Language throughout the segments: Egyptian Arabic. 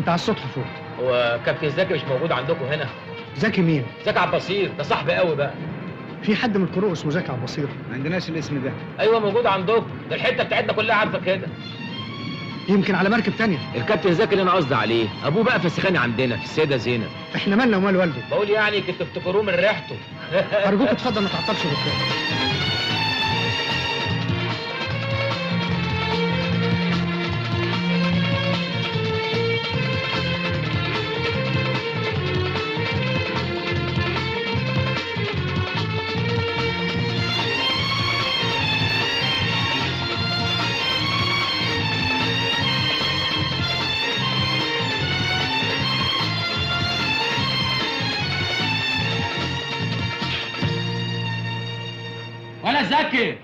ده على السطح فوق هو كابتن زكي مش موجود عندكم هنا زكي مين زكي عبد البصير ده صاحبي قوي بقى في حد من الكروق اسمه زكي عبد البصير ما عندناش الاسم ده ايوه موجود عندكم ده الحته بتاعتنا كلها عارفه كده يمكن على مركب تانية الكابتن زكي اللي انا قصدي عليه ابوه بقى فسخاني عندنا في السيده زينب احنا مالنا ومال والده بقول يعني كنت تفتكروه من ريحته ارجوك اتفضل ما تعطلش الركاب ولا زكي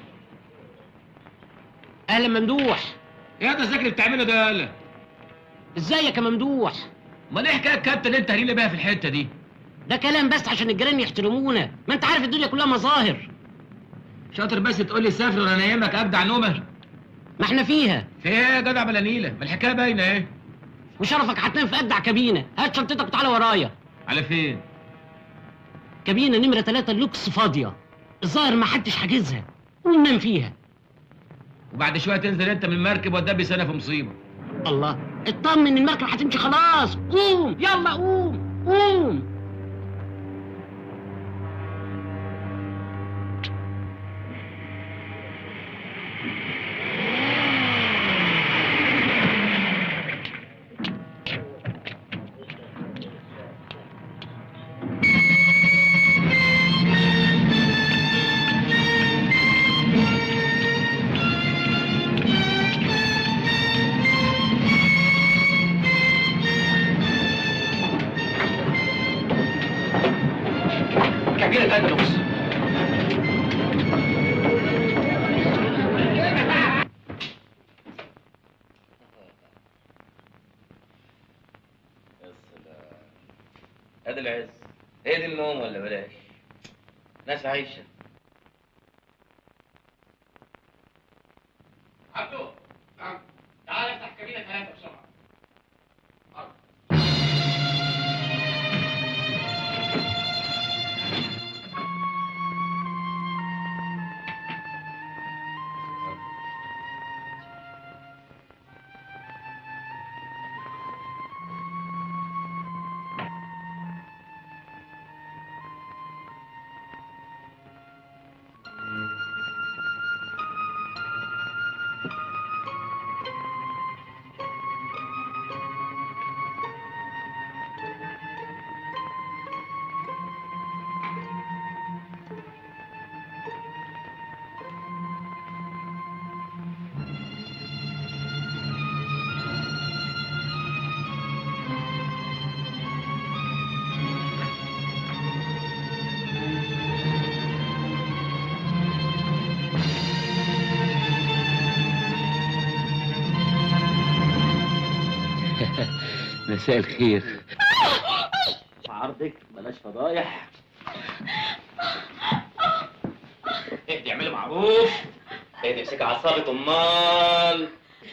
اهلا ممدوح ايه ده زكي اللي بتعمله ده يالا ازيك يا ممدوح امال ايه حكايه الكابتن اللي انت هرينا بيها في الحته دي ده كلام بس عشان الجيران يحترمونا ما انت عارف الدنيا كلها مظاهر شاطر بس تقول لي سافر وانا نايمك اجدع نومه ما احنا فيها في ايه يا جدع بلا نيله ما الحكايه باينه ايه وشرفك هتنام في اجدع كابينه هات شنطتك وتعالى ورايا على فين كابينه نمره ثلاثة اللوكس فاضيه الظاهر ما حدش حاجزها قوم نام فيها وبعد شويه تنزل انت من المركب وتدبي سنه في مصيبه الله اطمن المركب هتمشي خلاص قوم يلا قوم قوم كبيره تدلوس ادي العز هي دي النوم ولا بلاش ناس عايشه عبدو نعم تعال افتح كابينه ثلاثه بسرعه مساء الخير في عرضك بلاش فضايح اهدي اعملي معروف اهدي امسكي عصابة امال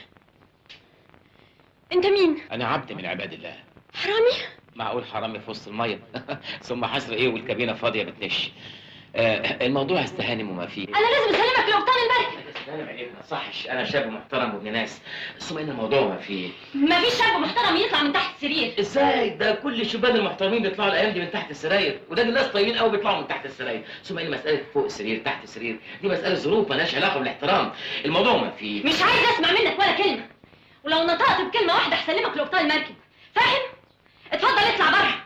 انت مين انا عبد من عباد الله حرامي معقول حرامي في وسط الميه ثم حصر ايه والكابينه فاضيه بتنش آه الموضوع استهانم وما فيه انا لازم اسلمك لقبطان المركب استهانم عليك ما صحش انا شاب محترم وابن ناس ثم ان الموضوع ما فيه مفيش شاب محترم يطلع من تحت السرير ازاي ده كل الشبان المحترمين بيطلعوا الايام دي من تحت السراير وده الناس طيبين قوي بيطلعوا من تحت السراير ثم ان مساله فوق السرير تحت السرير دي مساله ظروف مالهاش علاقه بالاحترام الموضوع ما فيه مش عايز اسمع منك ولا كلمه ولو نطقت بكلمه واحده هسلمك لقبطان المركب فاهم اتفضل اطلع بره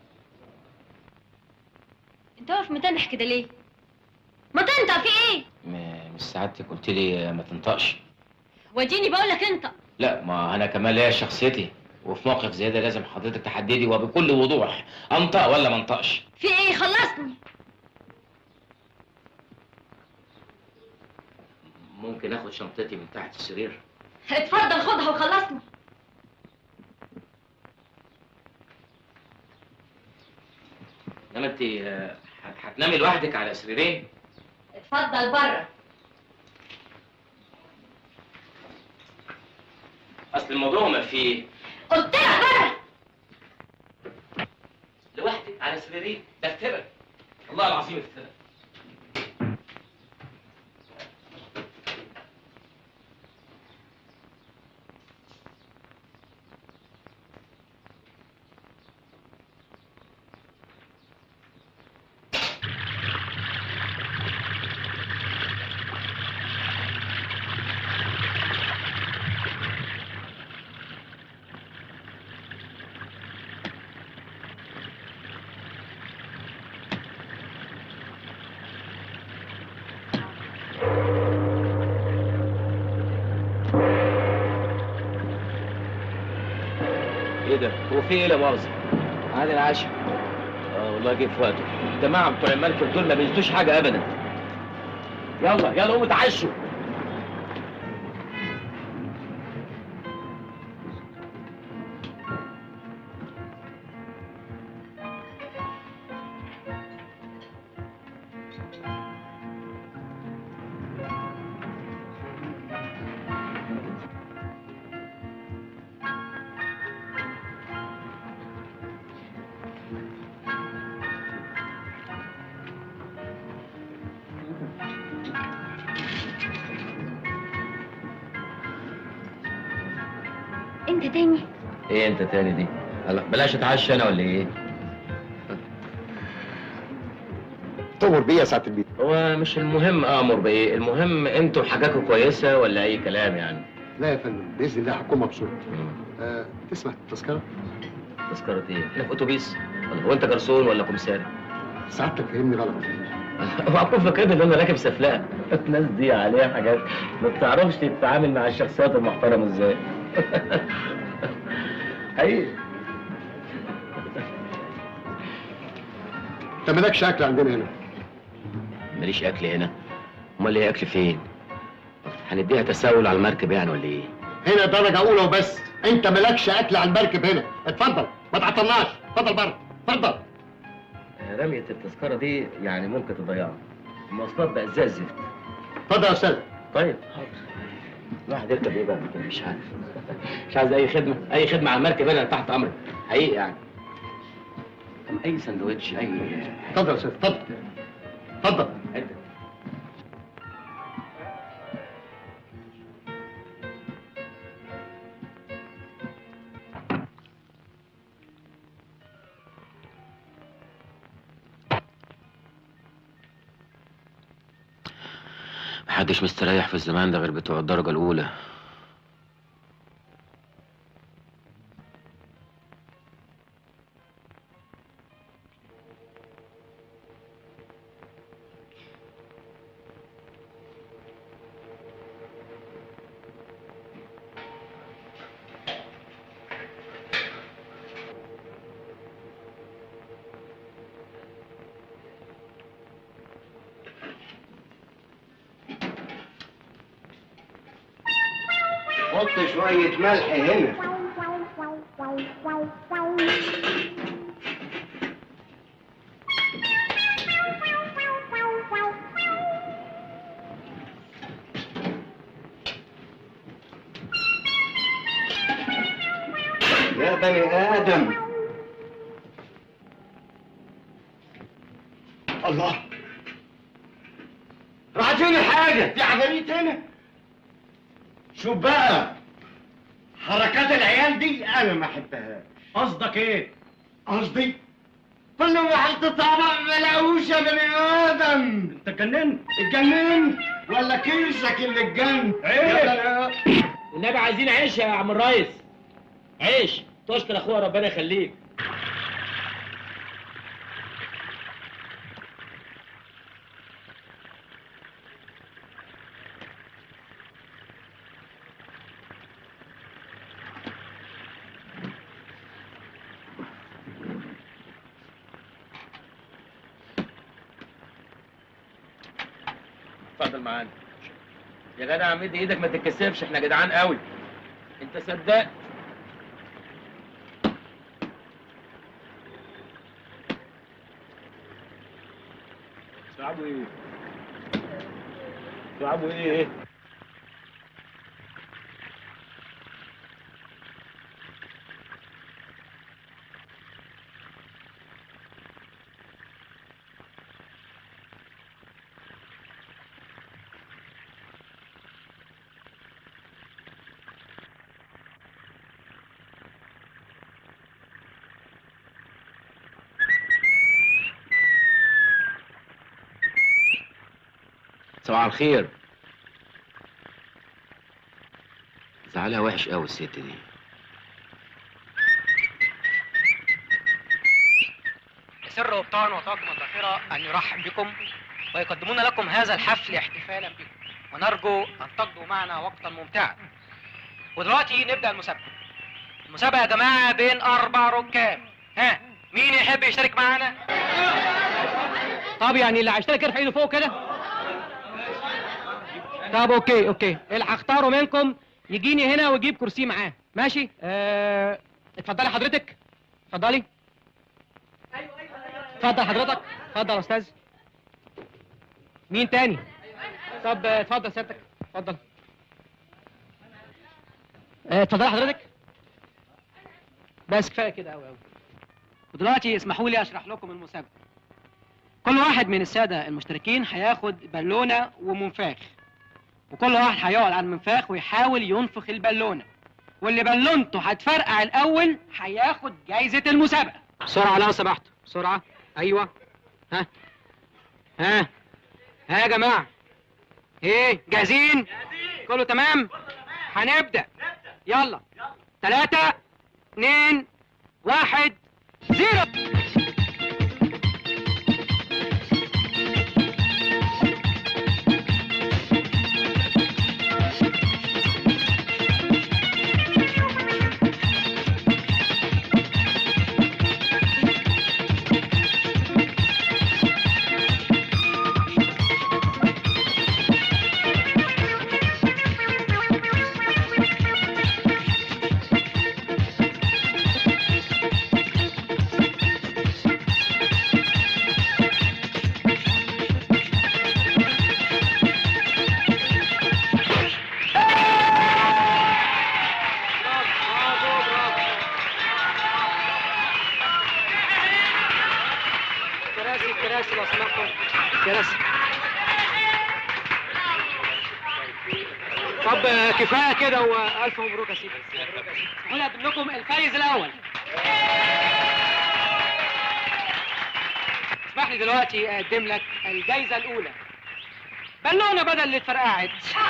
انت واقف متنح كده ليه ما تنطق في ايه م- مش سعادتك قلت لي ما تنطقش وديني بقول لك انطق لا ما انا كمان ليا شخصيتي وفي موقف زي ده لازم حضرتك تحددي وبكل وضوح انطق ولا ما انطقش في ايه خلصني ممكن اخد شنطتي من تحت السرير اتفضل خدها وخلصني انما انت آه، هت- هتنامي لوحدك على سريرين اتفضل بره اصل الموضوع ما فيه قلت لك بره لوحدك على سريرين ده افترى والله العظيم افترى ايه ده؟ هو في ايه لا مؤاخذة؟ عادي العشاء اه والله جه في وقته الجماعة بتوع المركب دول ما بيزيدوش حاجة أبدا يلا يلا قوموا اتعشوا انت تاني ايه انت تاني دي؟ هلا بلاش اتعشى انا ولا ايه؟ تؤمر بيه يا سعاده البيت هو مش المهم امر بايه، المهم انتوا حاجاتكم كويسة ولا اي كلام يعني؟ لا يا فندم باذن الله هكون مبسوط مم. أه تسمع التذكره تذكرة ايه؟ احنا في اتوبيس ولا هو انت جرسون ولا كمساري؟ سعادتك فهمني غلط وعقول فاكرين ان انا راكب سفلاء الناس دي عليها حاجات ما بتعرفش تتعامل مع الشخصيات المحترمه ازاي حقيقي انت مالكش اكل عندنا هنا ماليش اكل هنا امال ليه اكل فين هنديها تساؤل على المركب يعني ولا ايه هنا درجه اولى وبس انت مالكش اكل على المركب هنا اتفضل ما تعطلناش اتفضل بره اتفضل رمية التذكرة دي يعني ممكن تضيعها المواصلات بقت زي الزفت اتفضل يا استاذ طيب حاضر الواحد يركب ايه بقى كده مش عارف مش عايز اي خدمة اي خدمة على المركب انا تحت امرك حقيقي يعني طب اي سندوتش اي اتفضل يا استاذ اتفضل اتفضل حته محدش مستريح في الزمان ده غير بتوع الدرجة الأولى حط شويه ملح هنا يا بني ادم الله راحت فين الحاجه في عفاريت هنا شوف بقى حركات العيال دي انا ما احبهاش قصدك ايه؟ قصدي كل ما حط طبق ما لاقوش يا بني ادم انت اتجننت؟ اتجننت ولا كيسك اللي اتجن عيب. والنبي عايزين عيش يا عم الريس عيش تشكر اخويا ربنا يخليك اتفضل معانا يا جدع مد ايدك ما تتكسفش احنا جدعان قوي انت صدقت تلعبوا ايه؟ تلعبوا ايه؟ صباح الخير زعلها وحش قوي الست دي يسر قبطان وطاقم الذخيرة أن يرحب بكم ويقدمون لكم هذا الحفل احتفالا بكم ونرجو أن تقضوا معنا وقتا ممتعا ودلوقتي نبدأ المسابقة المسابقة يا جماعة بين أربع ركاب ها مين يحب يشترك معانا؟ طب يعني اللي هيشترك يرفع ايده فوق كده طب اوكي اوكي اللي هختاره منكم يجيني هنا ويجيب كرسي معاه ماشي آه... اتفضلي حضرتك اتفضلي اتفضل حضرتك اتفضل يا استاذ مين تاني طب آه، اتفضل سيادتك اتفضل آه، اتفضلي حضرتك بس كفايه كده قوي قوي ودلوقتي اسمحوا لي اشرح لكم المسابقه كل واحد من الساده المشتركين هياخد بالونه ومنفاخ وكل واحد هيقعد على المنفاخ ويحاول ينفخ البالونه واللي بالونته هتفرقع الاول هياخد جايزه المسابقه بسرعه لو سمحتوا بسرعه ايوه ها ها ها يا جماعه ايه جاهزين كله تمام هنبدا يلا ثلاثة اتنين واحد زيرو كراسي كراسي لو سمحتوا كراسي طب آه، كفايه كده والف مبروك يا سيدي هنا اقدم لكم الفايز الاول اسمح لي دلوقتي اقدم لك الجايزه الاولى بالونه بدل اللي اتفرقعت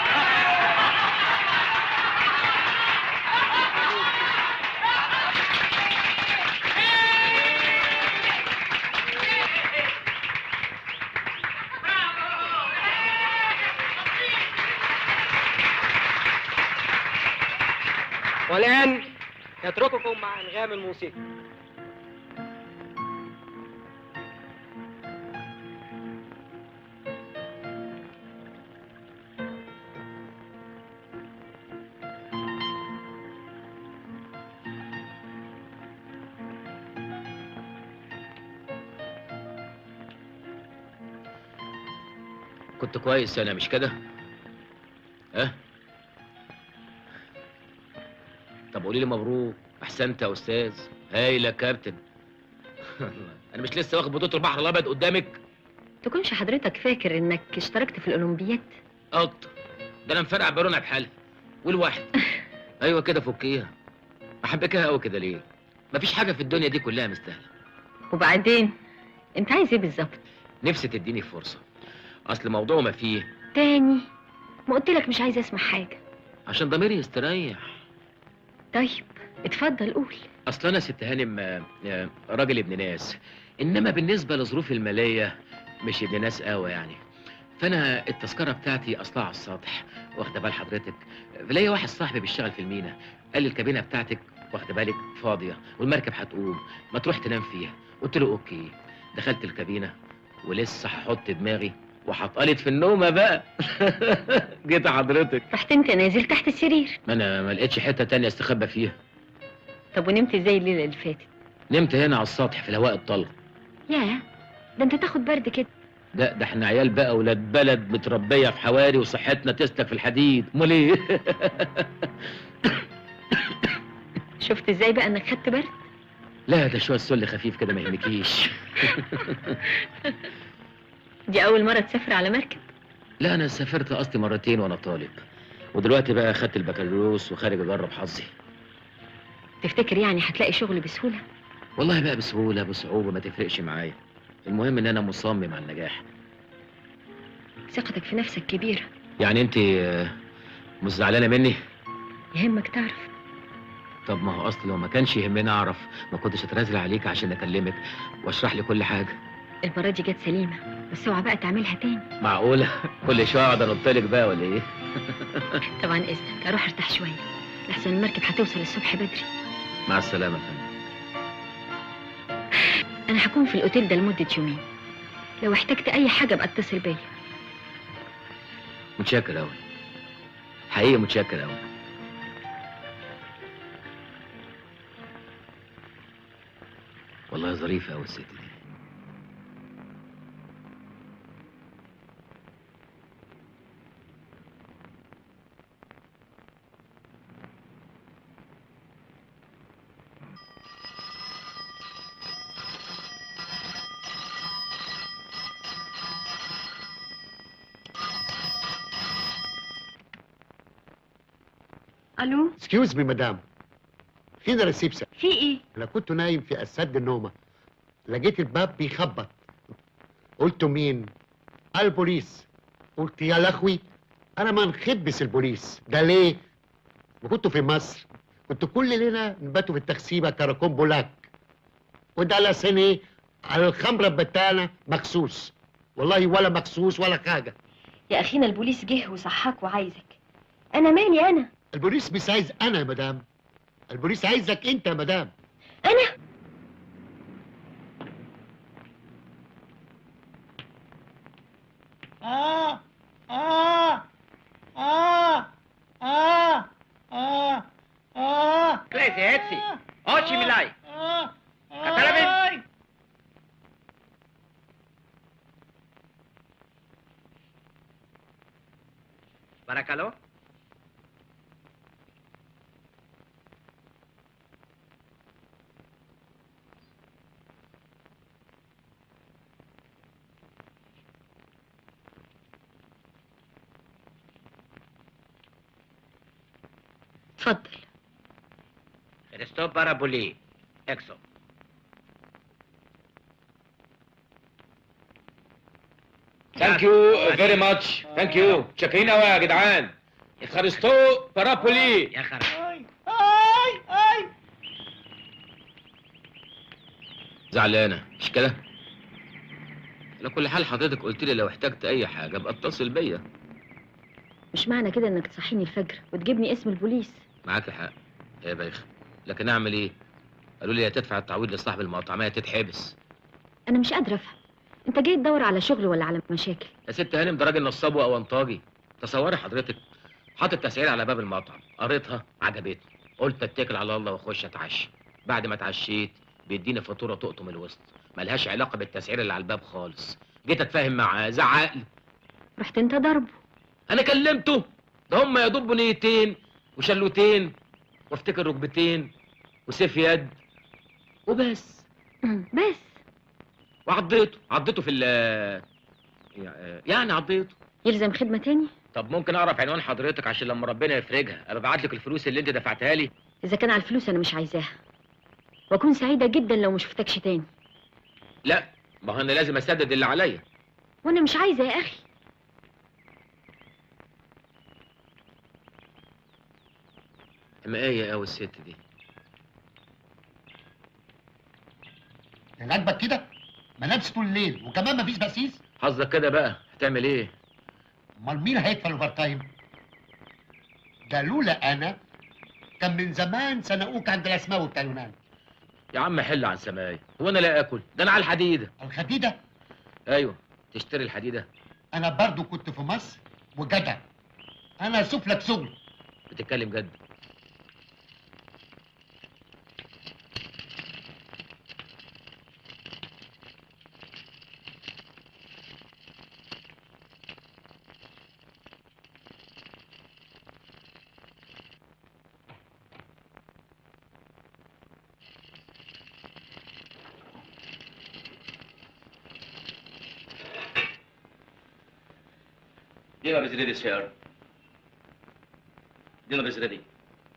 والآن يترككم مع أنغام الموسيقى كنت كويس انا مش كده ها طب قولي لي مبروك احسنت يا استاذ هايل يا كابتن انا مش لسه واخد بطوله البحر الابيض قدامك تكونش حضرتك فاكر انك اشتركت في الاولمبياد اكتر ده انا مفرقع بالونه بحالها والواحد ايوه كده فكيها احبكها قوي كده ليه مفيش حاجه في الدنيا دي كلها مستاهله وبعدين انت عايز ايه بالظبط نفسي تديني فرصه اصل موضوع ما فيه تاني ما قلت لك مش عايزه اسمع حاجه عشان ضميري يستريح طيب اتفضل قول اصل انا ست هانم آه، آه، راجل ابن ناس انما بالنسبه لظروفي الماليه مش ابن ناس قوي يعني فانا التذكره بتاعتي اصلها على السطح واخده بال حضرتك فلاقي واحد صاحبي بيشتغل في المينا قال لي الكابينه بتاعتك واخده بالك فاضيه والمركب هتقوم ما تروح تنام فيها قلت له اوكي دخلت الكابينه ولسه هحط دماغي وهتقلط في النومه بقى جيت حضرتك رحت انت نازل تحت السرير ما انا ما لقيتش حته تانية استخبى فيها طب ونمت ازاي الليله اللي فاتت نمت هنا على السطح في الهواء الطلق ياه ده انت تاخد برد كده لا ده احنا عيال بقى ولاد بلد متربيه في حواري وصحتنا تسلك في الحديد امال ايه شفت ازاي بقى انك خدت برد لا ده شويه سل خفيف كده ما يهمكيش دي اول مره تسافر على مركب لا انا سافرت اصلي مرتين وانا طالب ودلوقتي بقى خدت البكالوريوس وخارج اجرب حظي تفتكر يعني هتلاقي شغل بسهوله والله بقى بسهوله بصعوبه ما تفرقش معايا المهم ان انا مصمم على النجاح ثقتك في نفسك كبيرة يعني انت آه، مش زعلانه مني يهمك تعرف طب ما هو اصل لو ما كانش يهمني اعرف ما كنتش اتنازل عليك عشان اكلمك واشرح لي كل حاجه المرة دي جت سليمة بس اوعى بقى تعملها تاني معقوله كل شويه اقعد انطلق بقى ولا ايه طبعا اذنك اروح ارتاح شوية لحسن المركب هتوصل الصبح بدري مع السلامه يا فندم انا هكون في الاوتيل ده لمدة يومين لو احتجت اي حاجة ابقى اتصل بيا متشكر قوي حقيقي متشكر قوي والله ظريفه قوي الست دي الو اكسكيوز مي مدام فين الريسبشن في ايه انا كنت نايم في اسد النومه لقيت الباب بيخبط قلت مين البوليس قلت يا لخوي انا ما نخبس البوليس ده ليه وكنت في مصر كنت كل ليله نباتوا في التخسيبه كراكون بولاك وده على سنه على الخمره بتاعنا مخصوص والله ولا مخصوص ولا حاجه يا اخينا البوليس جه وصحاك وعايزك انا مالي انا البوليس مش عايز انا يا مدام البوليس عايزك انت يا مدام انا آه آه آه آه آه آه Klesi, Hetzi. Oči mi laj. آه Katalabin. Barakalo? اتفضل Resto para Buli. Exo. ثانك يو فيري ماتش ثانك يو شاكرين قوي يا جدعان اتخرجتو بارابولي يا خرا. آي آي آي زعلانه مش كده على كل حال حضرتك قلت لي لو احتجت اي حاجه ابقى اتصل بيا مش معنى كده انك تصحيني الفجر وتجيبني اسم البوليس معاك حق يا بايخ لكن اعمل ايه قالوا لي يا تدفع التعويض لصاحب المطعميه تتحبس انا مش قادره افهم انت جاي تدور على شغل ولا على مشاكل يا ست هانم ده راجل نصاب واونطاجي تصوري حضرتك حاطط تسعير على باب المطعم قريتها عجبتني قلت اتكل على الله واخش اتعشى بعد ما اتعشيت بيديني فاتوره تقطم الوسط ملهاش علاقه بالتسعير اللي على الباب خالص جيت اتفاهم معاه زعق لي رحت انت ضربه انا كلمته ده هم يا دوب بنيتين وشلوتين وافتكر ركبتين وسيف يد وبس بس وعضيته عضيته في ال يعني عضيته يلزم خدمه تاني طب ممكن اعرف عنوان حضرتك عشان لما ربنا يفرجها ابقى ابعت لك الفلوس اللي انت دفعتها لي اذا كان على الفلوس انا مش عايزاها واكون سعيده جدا لو ما شفتكش تاني لا ما هو انا لازم اسدد اللي عليا وانا مش عايزه يا اخي حماية قوي الست دي عاجبك كده ما نامش طول الليل وكمان مفيش بسيس حظك كده بقى هتعمل ايه امال مين هيدفع الاوفر تايم ده لولا انا كان من زمان سنقوك عند الاسماء بتاع اليونان يا عم حل عن سماية هو انا لا اكل ده انا على الحديده الخديده ايوه تشتري الحديده انا برضو كنت في مصر وجدع انا اشوف لك شغل بتتكلم جد Dinner is ready, sir. Dinner is ready.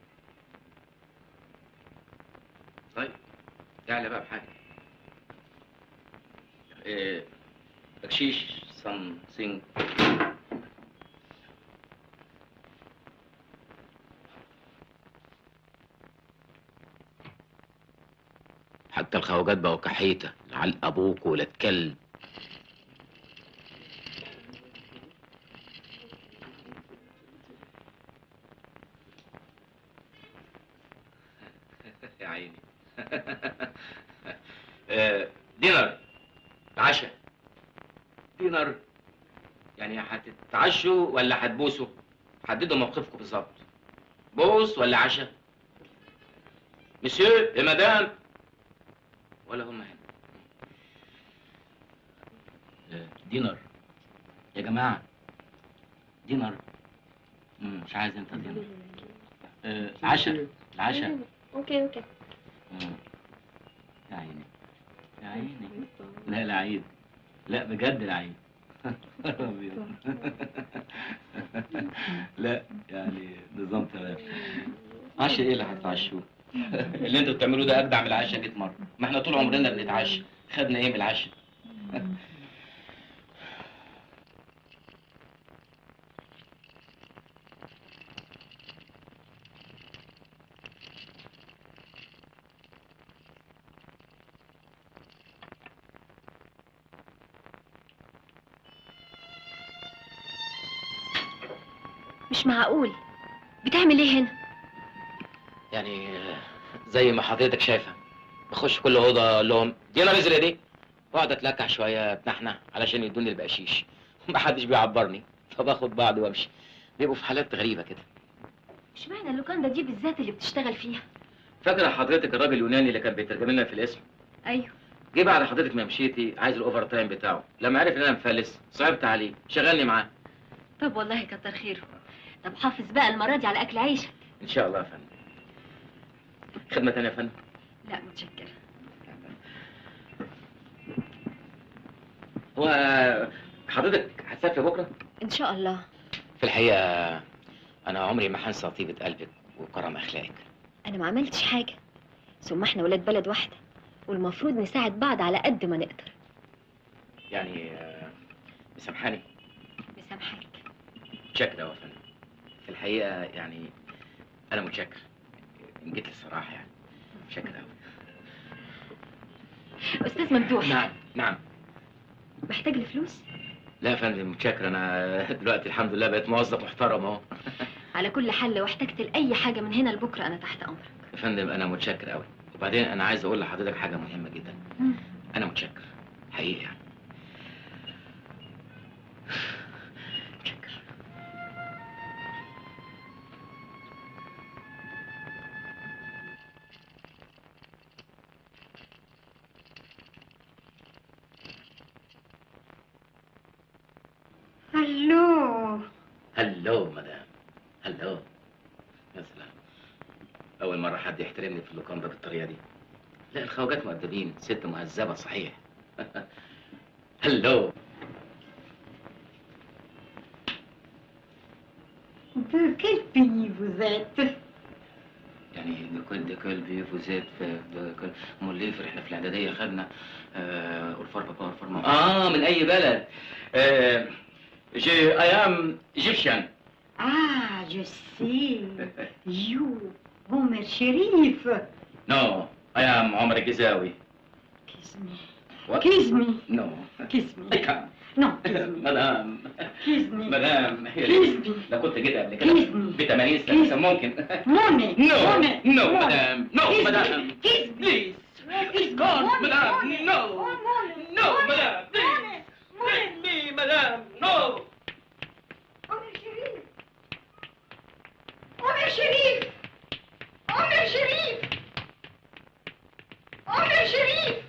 طيب تعالى بقى بحاجة. إيه بكشيش something حتى الخواجات بقوا كحيته لعل ابوك ولاد كلب يا عيني آه، دينر عشاء دينر يعني هتتعشوا ولا هتبوسوا حددوا موقفكم بالظبط بوس ولا عشاء مسيو يا مدام ولا هم هنا آه، دينر يا جماعة دينر مم، مش عايز انت دينر آه، عشاء العشاء اوكي اوكي مم. يا عيني يا عيني لا العيد لا بجد العيد أبيض. لا يعني نظام تمام عشاء ايه اللي هتتعشوه اللي انتوا بتعملوه ده اجدع من العشاء 100 مره ما احنا طول عمرنا بنتعشى خدنا ايه من العشاء مش معقول بتعمل ايه هنا يعني زي ما حضرتك شايفه بخش كل اوضه اقول لهم دينار ازرق دي واقعد اتلكع شويه بنحنة علشان يدوني البقشيش ما حدش بيعبرني فباخد بعض وامشي بيبقوا في حالات غريبه كده اشمعنى اللوكاندا دي بالذات اللي بتشتغل فيها فاكره حضرتك الراجل اليوناني اللي كان بيترجم لنا في الاسم ايوه جه بعد حضرتك ما مشيتي عايز الاوفر تايم بتاعه لما عرف ان انا مفلس صعبت عليه شغلني معاه طب والله كتر خيره طب حافظ بقى المره دي على اكل عيشك ان شاء الله يا فندم خدمه تانية يا فندم لا متشكره هو حضرتك هتسافر بكره ان شاء الله في الحقيقه انا عمري ما هنسى طيبه قلبك وكرم اخلاقك انا ما عملتش حاجه ثم احنا ولاد بلد واحده والمفروض نساعد بعض على قد ما نقدر يعني آه، مسامحاني مسامحك متشكر أوي يا فندم في الحقيقه يعني انا متشكر ان جيت للصراحه يعني متشكر قوي استاذ ممدوح نعم نعم محتاج لفلوس لا يا فندم متشكر انا دلوقتي الحمد لله بقيت موظف محترم اهو على كل حال لو احتجت لاي حاجه من هنا لبكره انا تحت امرك يا فندم انا متشكر قوي وبعدين انا عايز اقول لحضرتك حاجه مهمه جدا مم. انا متشكر حقيقي يعني متشكر هلو هلو مدام هلو يا سلام اول مره حد يحترمني في اللوكاندا بالطريقه دي لا الخواجات مؤدبين ست مهذبه صحيح هلو De quel pays vous êtes يعني ديكول ديكول في فوزات في ديكول امال ليه في احنا في الاعداديه خدنا آه اولفار بابا اولفار ماما اه من اي بلد آه جي اي ام ايجيبشن Ah, je sais. You, Homer Sherif. نو اي ام عمر الجزاوي Kiss me. What? Kiss me. نو Kiss me. I can't. Non, kiss me. مدام Kiss me. مدام هي Kiss me. لو كنت جيت قبل كده Kiss me. ب 80 سنه Kiss كان ممكن Money. نو Money. نو Money. مدام نو Kiss me. مدام Kiss me. بليز Kiss me. God, Money. madame, Money. no. Oh, money. No, Money. madame, please. Money. Money. me مدام نو Homer Sherif. Homer Sherif. Homer Sherif. Homer Sherif.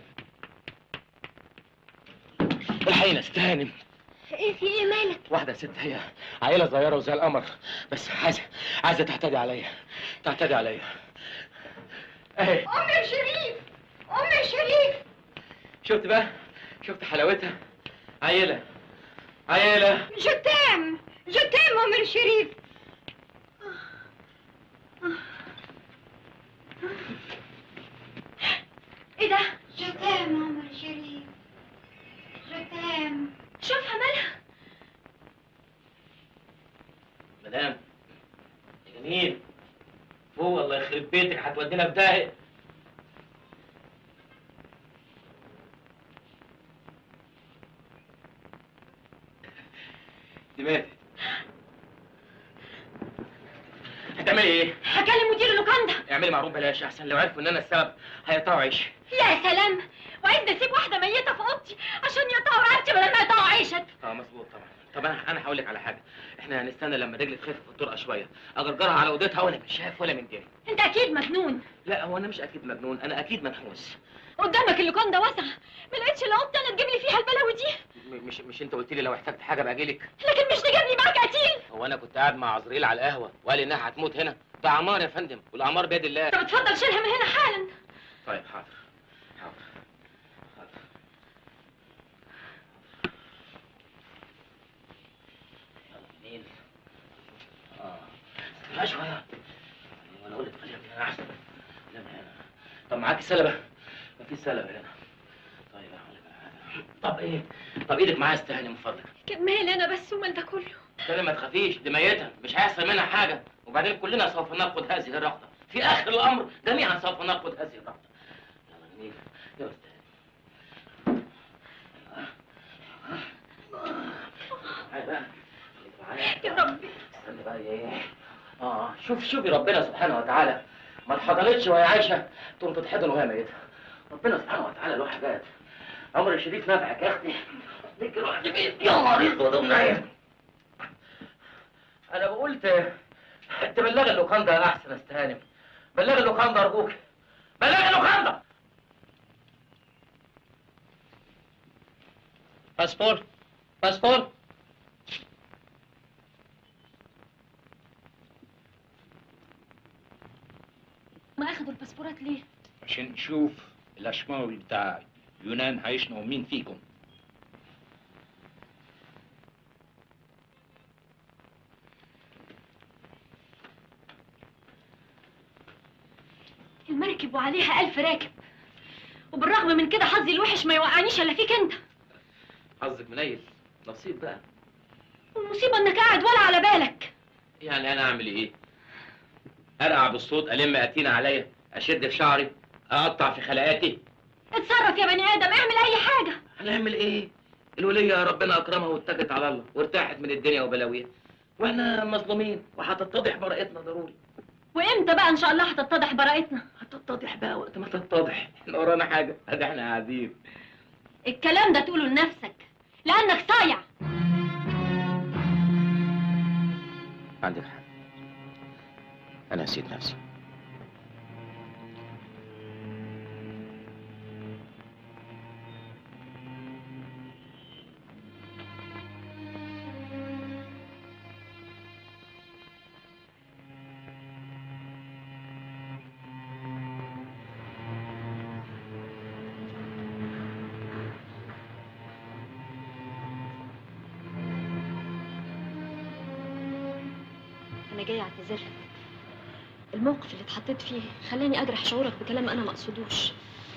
الحقيقة استهانم ايه في ايه مالك واحدة ست هي عيلة صغيرة وزي القمر بس عايزة عايزة تعتدي عليا تعتدي عليا اهي Homer Sherif. Homer Sherif. شفت بقى شفت حلاوتها عيلة عيلة Je t'aime. Je t'aime, Homer Sherif. ايه ده Je t'aime, Homer Sherif. Je t'aime. شوفها مالها مدام يا جميل فوق الله يخرب بيتك هتودينا في داهية دي ماتت هتعملي ايه؟ هكلم مدير اللوكاندا اعملي معروف بلاش احسن لو عرفوا ان انا السبب هيقطعوا عيش يا سلام وعايز اسيب واحده ميته في اوضتي عشان يقطعوا رقبتي بدل ما يقطعوا عيشك اه مظبوط طبعا طب انا انا هقول لك على حاجه احنا هنستنى لما رجلي تخف في الطرقه شويه اجرجرها على اوضتها ولا من شاف ولا من دري انت اكيد مجنون لا هو انا مش اكيد مجنون انا اكيد منحوس قدامك اللوكاندا واسعه ما لقيتش الا اوضتي انا تجيب لي فيها البلاوي دي م- مش مش انت قلت لي لو احتجت حاجه باجي لك لكن مش تجيبني معاك قتيل هو انا كنت قاعد مع عزريل على القهوه وقال انها هتموت هنا ده عمار يا فندم والاعمار بيد الله طب اتفضل شيلها من هنا حالا طيب حاضر حاضر حاضر يلا منين؟ اه استنى شوية وانا اقول لك خليها من هنا احسن خليها من هنا طب معاك سلبة؟ مفيش سلبة هنا طيب هقول لك على حاجة طب ايه؟ طب ايدك معايا استهني من فضلك كمل انا بس ومال ده كله كده ما تخافيش دي ميتة مش هيحصل منها حاجة وبعدين كلنا سوف ناخذ هذه الرغدة في آخر الأمر جميعا سوف ناخذ هذه الرغدة يلا جميل يا أستاذ هاي بقى خليك معايا. يا ربي استنى بقى ايه اه شوف شوفي ربنا سبحانه وتعالى ما اتحضنتش وهي عايشة تقوم تتحضن وهي ميتة ربنا سبحانه وتعالى له حاجات عمر الشريف نافعك يا اختي ليك روح بيت يا نهار اسود ومنيل انا قلت تبلغ اللوكاندا احسن استهانم بلغ اللوكاندا ارجوك بلغ اللوكاندا باسبور باسبور ما اخدوا الباسبورات ليه عشان نشوف الاشماوي بتاع يونان هيشنقوا مين فيكم المركب وعليها ألف راكب وبالرغم من كده حظي الوحش ما يوقعنيش الا فيك انت حظك منيل نصيب بقى والمصيبه انك قاعد ولا على بالك يعني انا اعمل ايه ارقع بالصوت الم اتينا عليا اشد في شعري اقطع في خلقاتي اتصرف يا بني ادم اعمل اي حاجه هنعمل ايه الولية ربنا اكرمها واتكت على الله وارتاحت من الدنيا وبلاويها واحنا مظلومين وهتتضح براءتنا ضروري وامتى بقى ان شاء الله هتتضح براءتنا هتتضح بقى وقت ما تتضح احنا ورانا حاجه ادي احنا قاعدين الكلام ده تقوله لنفسك لانك صايع عندك حق انا نسيت نفسي انا جاي اعتذر لك الموقف اللي اتحطيت فيه خلاني اجرح شعورك بكلام انا ما اقصدوش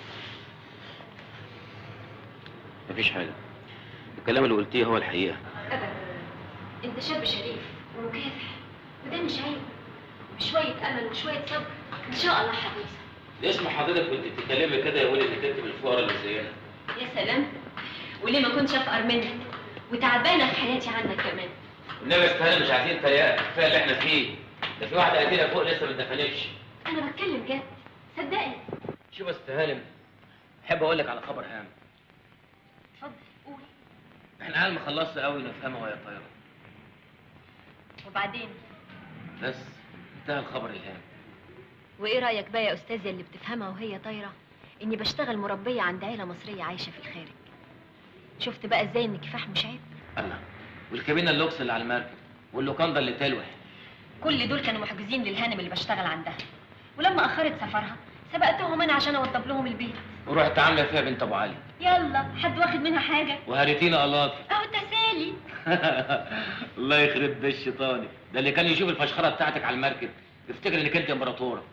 مفيش حاجه الكلام اللي قلتيه هو الحقيقه ابدا انت شاب شريف ومكافح وده مش عيب بشويه امل وشويه صبر ان شاء الله هتوصل اسم حضرتك كنت بتتكلمي كده يا ولد تكتب الفقراء اللي زينا يا سلام وليه ما كنتش افقر منك وتعبانه في حياتي عنك كمان والنبي استهانة مش عايزين تريقه كفايه اللي احنا فيه ده في واحده قتيله فوق لسه ما اتدفنتش انا بتكلم جد صدقني شوف يا أستاذ هانم احب اقول لك على خبر هام اتفضل قول احنا عيال مخلصة قوي نفهمها وهي طايره وبعدين بس انتهى الخبر الهام وايه رايك بقى يا استاذه اللي بتفهمها وهي طايره اني بشتغل مربيه عند عيله مصريه عايشه في الخارج شفت بقى ازاي ان الكفاح مش عيب الله والكابينه اللوكس اللي على المركب واللوكاندا اللي تلوح كل دول كانوا محجوزين للهانم اللي بشتغل عندها ولما اخرت سفرها سبقتهم انا عشان اوضب لهم البيت ورحت عامله فيها بنت ابو علي يلا حد واخد منها حاجه وهريتينا قلاطي اهو تسالي الله يخرب بيت شيطاني ده اللي كان يشوف الفشخره بتاعتك على المركب يفتكر انك انت امبراطوره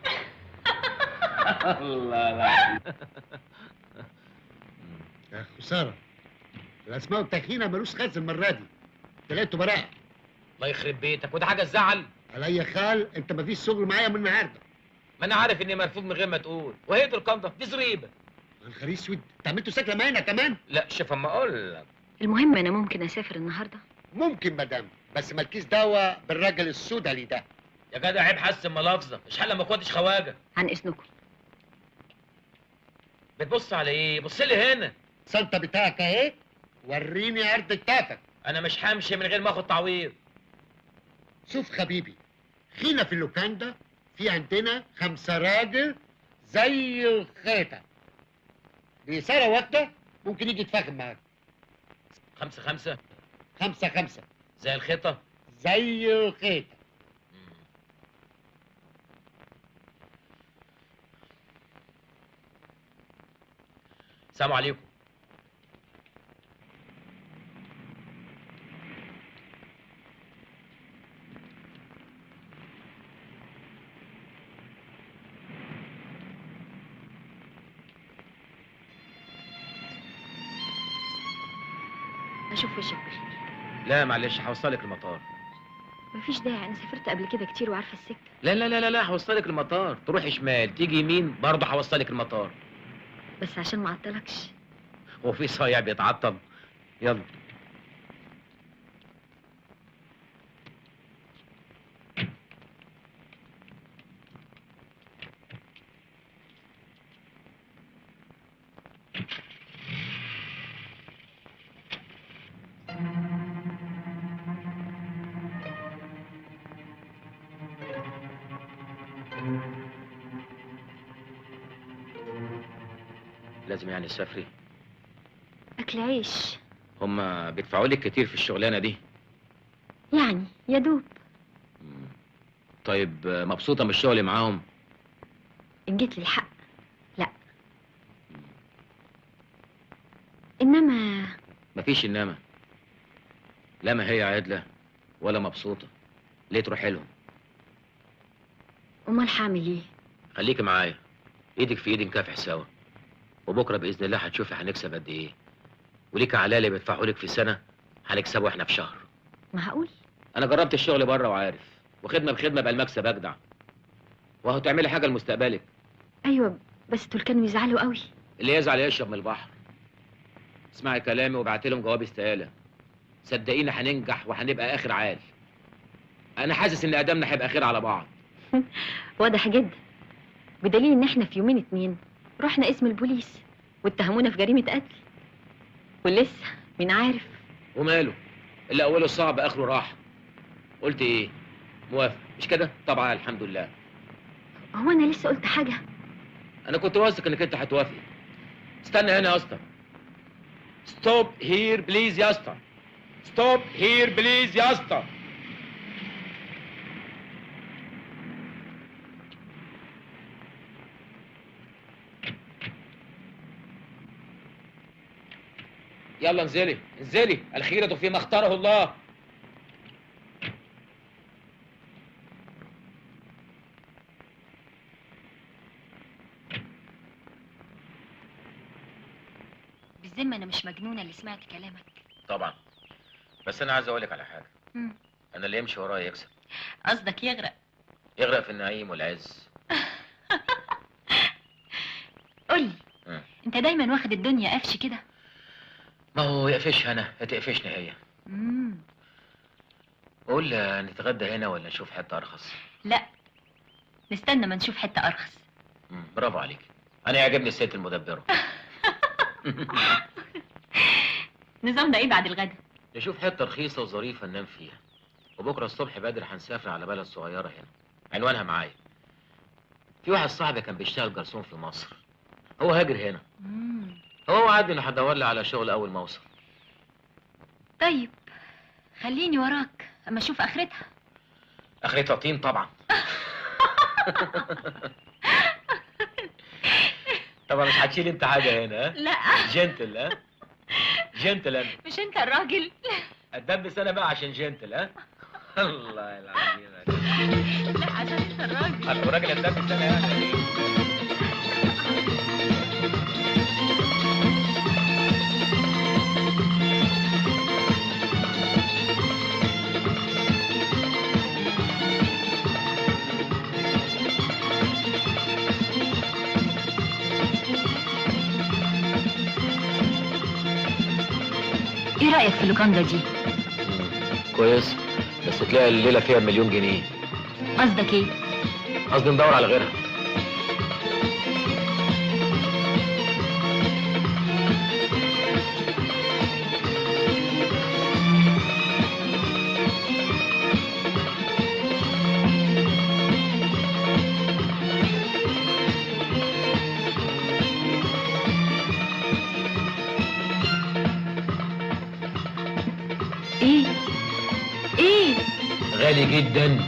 الله العظيم يا خساره الاسماء والتخينه ملوش خاز المره دي طلعتوا براءه الله يخرب بيتك وده حاجه تزعل على اي خال انت مفيش شغل معايا من النهارده ما انا عارف اني مرفوض من غير ما تقول وهي دي القنده دي زريبه الخريج اسود انت عملتوا سكله معانا كمان لا شوف اما اقول لك المهم انا ممكن اسافر النهارده ممكن مدام بس مالكيش دعوه بالراجل السوداني ده يا جدع عيب حسن ملافظه مش حل ما كنتش خواجه عن اذنكم بتبص على ايه بص لي هنا السلطه بتاعك اهي وريني عرض كتافك انا مش همشي من غير ما اخد تعويض شوف حبيبي خينا في اللوكاندا في عندنا خمسة راجل زي الخيطة بإثارة واحدة ممكن يجي يتفاهم معاك خمسة خمسة خمسة خمسة زي الخيطة زي الخيطة السلام عليكم اشوف وشك بخير لا معلش هوصلك المطار مفيش داعي انا سافرت قبل كده كتير وعارفه السكه لا لا لا لا لا هوصلك المطار تروح شمال تيجي يمين برضه هوصلك المطار بس عشان ما اعطلكش هو في صايع بيتعطل يلا لازم يعني تسافري اكل عيش هما بيدفعوا لك كتير في الشغلانه دي يعني يا دوب مم. طيب آه، مبسوطه من الشغل معاهم ان جيت لي الحق لا انما مفيش انما لا ما هي عادله ولا مبسوطه ليه تروحي لهم امال هعمل ايه خليكي معايا ايدك في ايد نكافح سوا وبكره باذن الله هتشوفي هنكسب قد ايه وليك على اللي بيدفعوا لك في سنه هنكسبه احنا في شهر معقول انا جربت الشغل بره وعارف وخدمه بخدمه بقى المكسب اجدع وهو تعملي حاجه لمستقبلك ايوه بس دول كانوا يزعلوا قوي اللي يزعل يشرب من البحر اسمعي كلامي وابعت لهم جواب استقاله صدقيني هننجح وهنبقى اخر عال انا حاسس ان ادمنا هيبقى خير على بعض واضح جدا بدليل ان احنا في يومين اتنين رحنا اسم البوليس واتهمونا في جريمه قتل ولسه مين عارف وماله اللي اوله صعب اخره راحه قلت ايه موافق مش كده طبعا الحمد لله هو انا لسه قلت حاجه انا كنت واثق انك انت هتوافقي استنى هنا يا اسطى ستوب هير بليز يا اسطى ستوب هير بليز يا اسطى يلا انزلي انزلي الخيرة فيما اختاره الله بالذمه انا مش مجنونه اللي سمعت كلامك طبعا بس انا عايز اقولك على حاجه مم. انا اللي يمشي ورايا يكسب قصدك يغرق يغرق في النعيم والعز قولي مم. انت دايما واخد الدنيا قفش كده ما هو يقفشها انا هتقفشني هي مم. قول نتغدى هنا ولا نشوف حته ارخص لا نستنى ما نشوف حته ارخص مم. برافو عليك انا يعجبني الست المدبره نظامنا ايه بعد الغدا نشوف حته رخيصه وظريفه ننام فيها وبكره الصبح بدري هنسافر على بلد صغيره هنا عنوانها معايا في واحد صاحبي كان بيشتغل جرسون في مصر هو هاجر هنا مم. هو وعدني انه هدور لي على شغل اول ما اوصل طيب خليني وراك اما اشوف اخرتها اخرتها طين طبعا طبعا مش هتشيل انت حاجه هنا ها لا جنتل ها جنتل انا مش انت الراجل اتدبس انا بقى عشان جنتل ها الله العظيم لا عشان انت الراجل انا راجل اتدبس انا يعني ايه رايك في اللوكاندا دي كويس بس تلاقي الليله فيها مليون جنيه قصدك ايه قصدي ندور على غيرها ايه ايه غالي جدا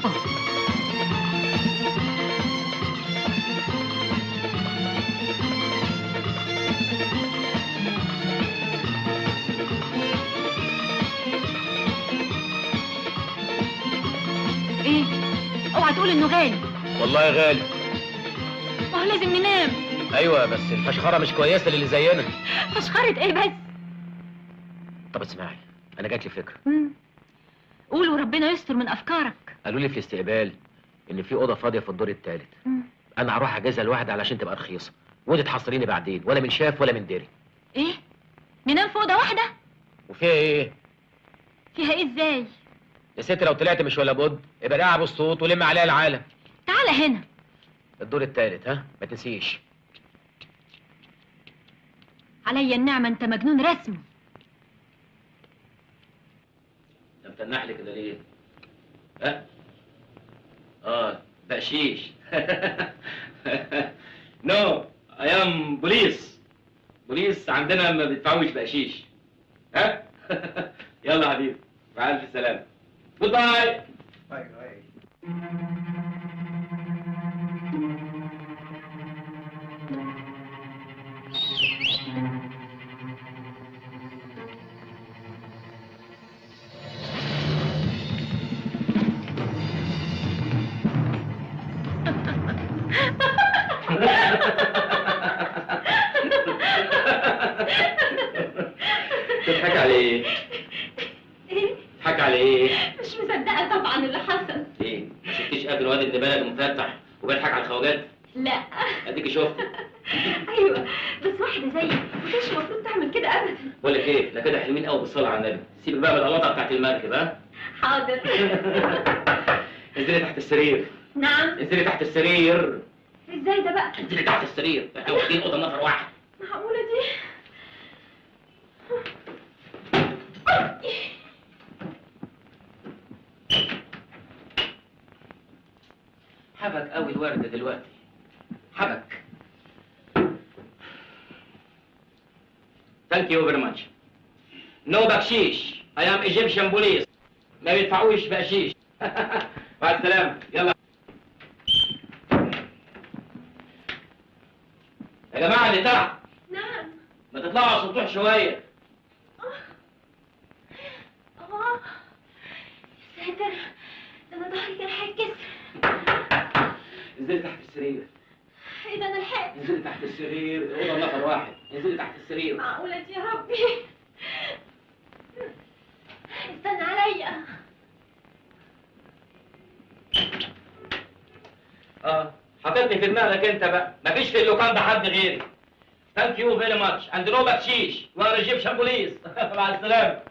ايه اوعى تقول انه غالي والله غالي ما هو لازم ننام ايوه بس الفشخره مش كويسه للي زينا فشخرة ايه بس طب اسمعي انا جات لي فكره مم. قول وربنا يستر من افكارك قالوا لي في الاستقبال ان في اوضه فاضيه في الدور الثالث مم. انا هروح اجهزها لواحد علشان تبقى رخيصه وانت تحصريني بعدين ولا من شاف ولا من دري ايه ننام في اوضه واحده وفيها ايه فيها ايه ازاي يا ست لو طلعت مش ولا بد يبقى لعب الصوت ولم عليها العالم تعالى هنا الدور الثالث ها ما تنسيش عليا النعمه انت مجنون رسم انت متنح لي كده ليه؟ ها؟ اه بقشيش نو اي ام بوليس بوليس عندنا ما بيدفعوش بقشيش ها؟ يلا يا حبيبي مع الف سلامه جود باي تضحك على ايه؟ تضحك على ايه؟ مش مصدقه طبعا اللي حصل ايه؟ ما شفتيش قبل الواد ابن بلد المفتح وبيضحك على الخواجات؟ لا اديكي شفت ايوه بس واحده زيي ما كانش المفروض تعمل كده ابدا بقول لك ايه؟ ده كده حلوين قوي بالصلاه على النبي سيبك بقى من القلاطه بتاعت المركب ها؟ حاضر انزلي تحت السرير نعم انزلي تحت السرير ازاي ده بقى انزلي تحت السرير احنا واخدين اوضه نفر واحد معقوله دي حبك قوي الورد دلوقتي حبك ثانك يو فيري ماتش نو بكشيش اي ام ايجيبشن بوليس ما بيدفعوش بقشيش مع السلامه يلا يا جماعه اللي تحت نعم ما تطلعوا على السطوح شويه اه يا ساتر ده انا ظهري كان هيتكسر انزلي تحت السرير ايه ده انا لحقت انزلي تحت السرير الاوضه نفر واحد انزلي تحت السرير معقوله دي يا ربي استنى عليا اه حطيتني في دماغك انت بقى مفيش في اللوكان ده حد غيري ثانك يو فيري ماتش اند نو بكشيش وانا ايجيبشن بوليس مع السلامه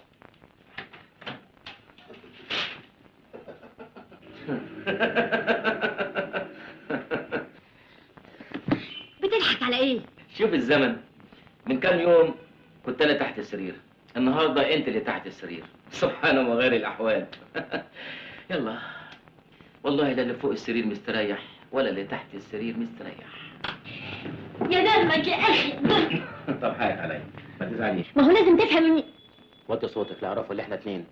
بتضحك على ايه شوف الزمن من كام يوم كنت انا تحت السرير النهارده انت اللي تحت السرير سبحان وغير الاحوال يلا والله لا اللي فوق السرير مستريح ولا اللي تحت السرير مستريح يا دمك يا اخي طب حقك عليا ما تزعليش ما هو لازم تفهم اني وطي صوتك لا اعرفوا اللي احنا اتنين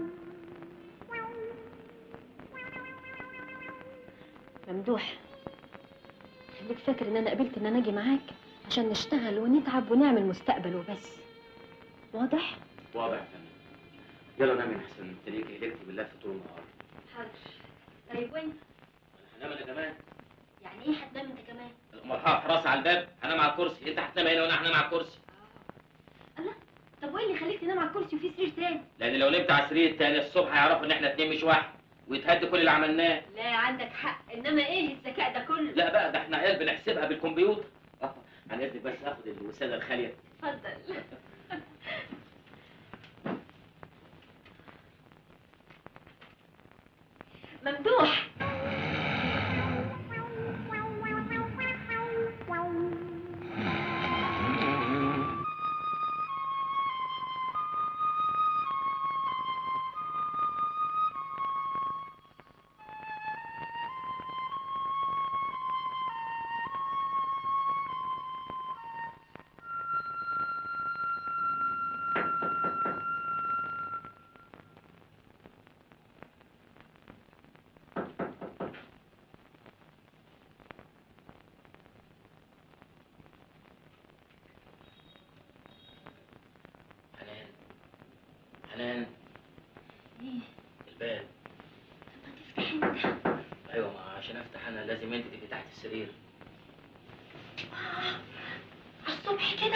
ممدوح خليك فاكر ان انا قبلت ان انا اجي معاك عشان نشتغل ونتعب ونعمل مستقبل وبس واضح واضح يا فندم يلا نامي احسن تلاقيكي هلكتي بالله في طول النهار حاضر طيب وانت هنام انا كمان يعني ايه هتنام انت كمان مرحبا حراسه على الباب هنام على الكرسي انت هتنام هنا وانا هنام على الكرسي الله طب وايه اللي خليك تنام على الكرسي وفي سرير تاني لان لو نمت على السرير التاني الصبح هيعرفوا ان احنا اتنين مش واحد ويتهد كل اللي عملناه لا عندك حق انما ايه الذكاء ده كله لا بقى ده احنا عيال بنحسبها بالكمبيوتر آه، عن اذنك بس اخد الوساده الخاليه اتفضل ممدوح حنان حنان الباب ايوه ما عشان افتح انا لازم انت تبقي تحت السرير الصبح كده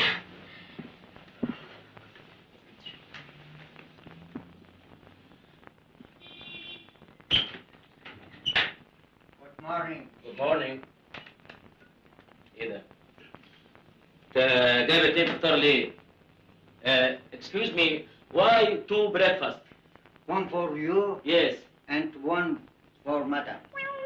Good morning. Good morning. ايه ده؟ انت جايب اتنين فطار ليه؟ Uh, excuse me, why two breakfast? One for you Yes. and one for madam.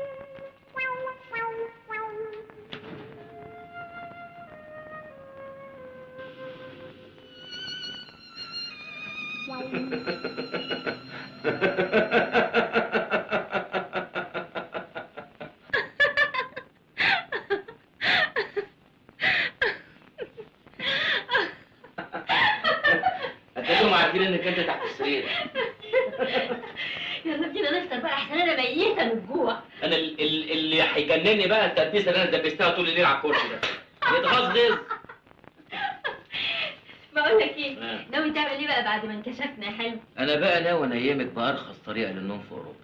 هتلاقيهم عارفين انك انت تحت السرير. يلا بينا نفطر بقى احسن انا ميته من الجوع انا ال- ال- اللي هيجنني بقى التدبيسه اللي انا دبستها طول الليل على الكرسي ده. يتغزغز. بقول لك ايه آه. ناوي تعمل ايه بقى بعد ما انكشفنا يا حلو انا بقى ناوي انيمك بارخص طريقه للنوم في اوروبا.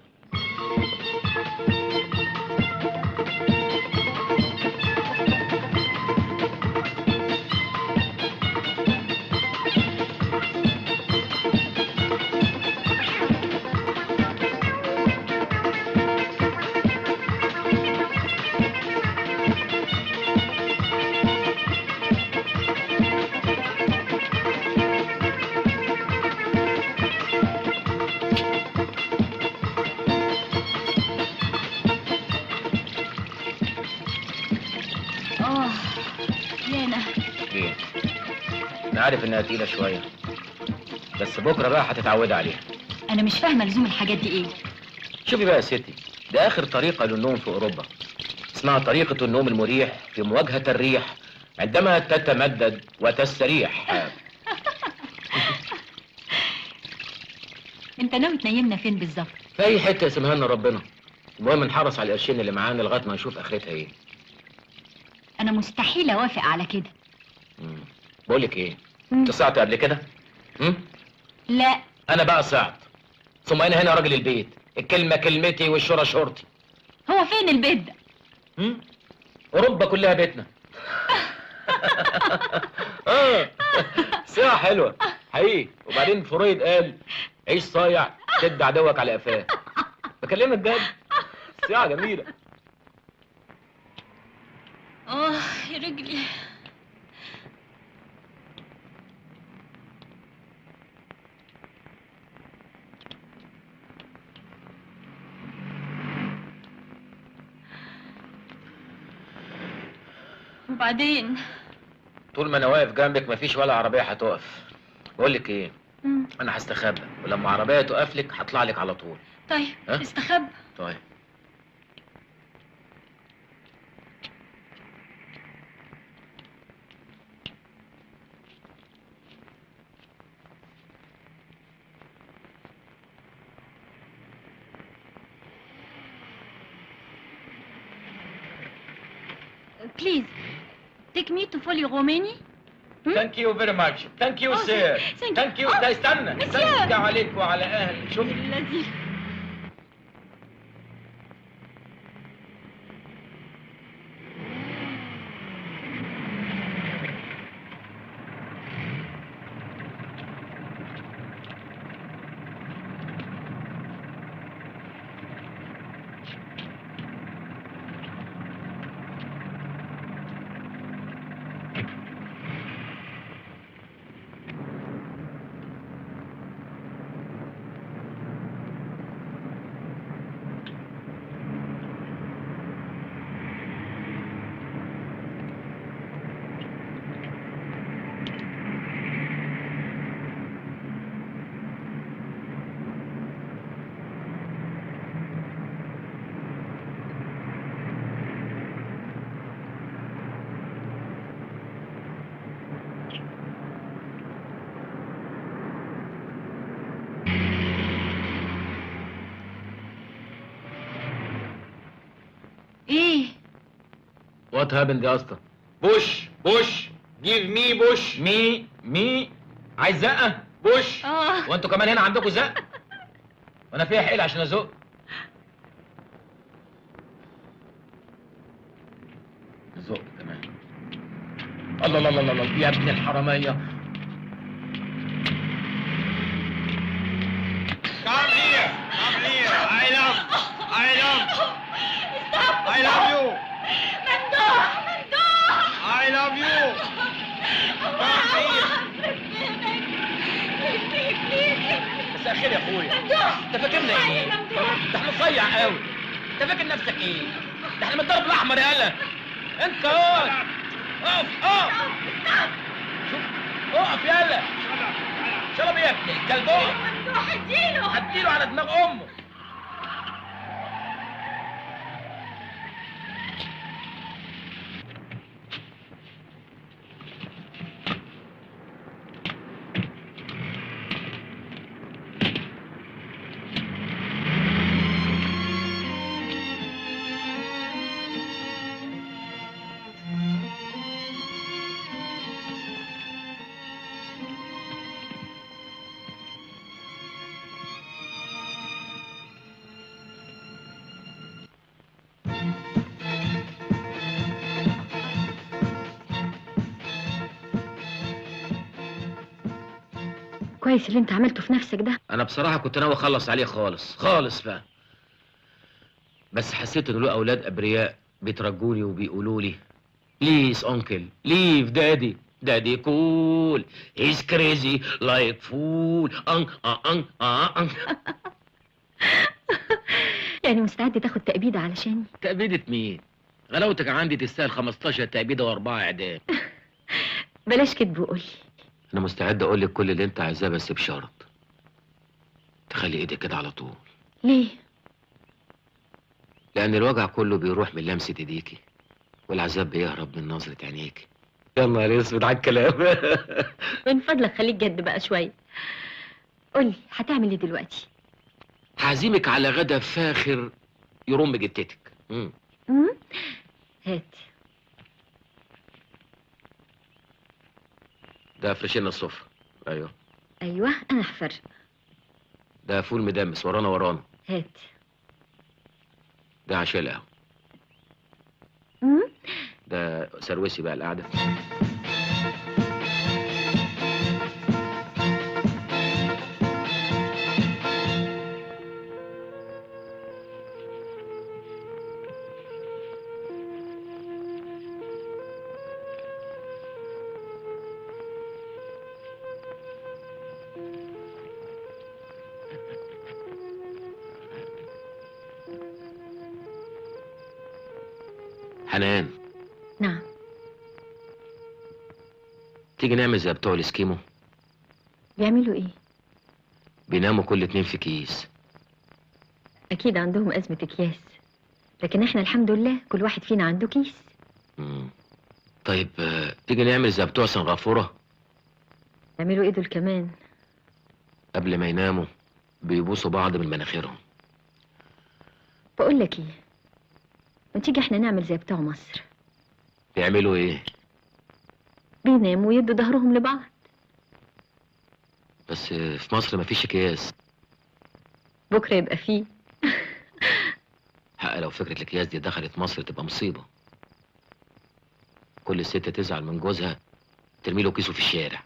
اه يانا ايه انا عارف انها تقيله شويه بس بكره بقى هتتعودي عليها انا مش فاهمه لزوم الحاجات دي ايه شوفي بقى يا ستي ده اخر طريقه للنوم في اوروبا اسمها طريقه النوم المريح في مواجهه الريح عندما تتمدد وتستريح انت ناوي تنيمنا فين بالظبط في اي حته يسمها لنا ربنا المهم نحرص على القرشين اللي معانا لغايه ما نشوف اخرتها ايه انا مستحيل اوافق على كده مم. بقول لك ايه مم. انت صعت قبل كده مم؟ لا انا بقى صعت ثم انا هنا راجل البيت الكلمه كلمتي والشورى شورتي هو فين البيت ده مم؟ اوروبا كلها بيتنا اه ساعة حلوة حقيقي وبعدين فرويد قال عيش صايع شد عدوك على قفاه بكلمك جد ساعة جميلة اه يا رجلي وبعدين طول ما انا واقف جنبك مفيش ولا عربية هتقف بقول لك ايه مم. انا هستخبى ولما عربية تقف لك هطلع لك على طول طيب ها؟ استخبى طيب بليز تيك مي تو فولي روماني ثانك يو فيري ماتش ثانك يو Oh, سير thank you. ثانك يو Oh, ده استنى monsieur. استنى عليك وعلى اهلك شوف الذي وات هابند يا اسطى بوش بوش جيف مي بوش مي مي عايز زقه بوش اه وانتوا كمان هنا عندكم زق وانا فيها حيل عشان ازق زق كمان الله الله الله الله يا ابن الحراميه Come here. Come here. I love. I love. I love you. ممدوح ممدوح I love you. Come here. مساء الخير يا اخويا ممدوح انت فاكرنا ايه؟ ممدوح ده احنا صيع قوي انت فاكر نفسك ايه؟ ده احنا من الضرب الاحمر يالا انت اقف اقف اقف شوف اقف يالا شرب يا ابني الكلب اقف ممدوح اديله هديله على دماغ امه كويس اللي انت عملته في نفسك ده انا بصراحه كنت ناوي اخلص عليه خالص خالص بقى بس حسيت ان له اولاد ابرياء بيترجوني وبيقولوا لي بليز انكل ليف دادي دادي كول هيز كريزي لايك فول ان ان ان يعني مستعد تاخد تأبيدة علشاني تأبيدة مين؟ غلاوتك عندي تستاهل 15 تأبيدة وأربعة إعدام بلاش كدب وقولي أنا مستعد أقول لك كل اللي أنت عايزاه بس بشرط تخلي إيدك كده على طول ليه لأن الوجع كله بيروح من لمسة إيديكي والعذاب بيهرب من نظرة عينيكي يا نهار اسود على الكلام من فضلك خليك جد بقى شوية قولي هتعمل ايه دلوقتي هعزمك على غدا فاخر يرم جتتك مم. مم؟ هات ده فرشنا السفرة أيوه ايوه انا هفرق ده فول مدمس ورانا ورانا هات ده عشاء القهوة مم؟ ده سروسي بقى القعدة حنان نعم تيجي نعمل زي بتوع الاسكيمو بيعملوا ايه بيناموا كل اتنين في كيس اكيد عندهم ازمة اكياس لكن احنا الحمد لله كل واحد فينا عنده كيس مم. طيب آه، تيجي نعمل زي بتوع سنغافورة يعملوا ايه دول كمان قبل ما يناموا بيبوسوا بعض من مناخيرهم بقول لك ايه ما تيجي احنا نعمل زي بتوع مصر بيعملوا ايه بيناموا ويدوا ظهرهم لبعض بس آه، في مصر مفيش اكياس بكره يبقى فيه حق لو فكرة الاكياس دي دخلت مصر تبقى مصيبة كل ست تزعل من جوزها ترمي له كيسه في الشارع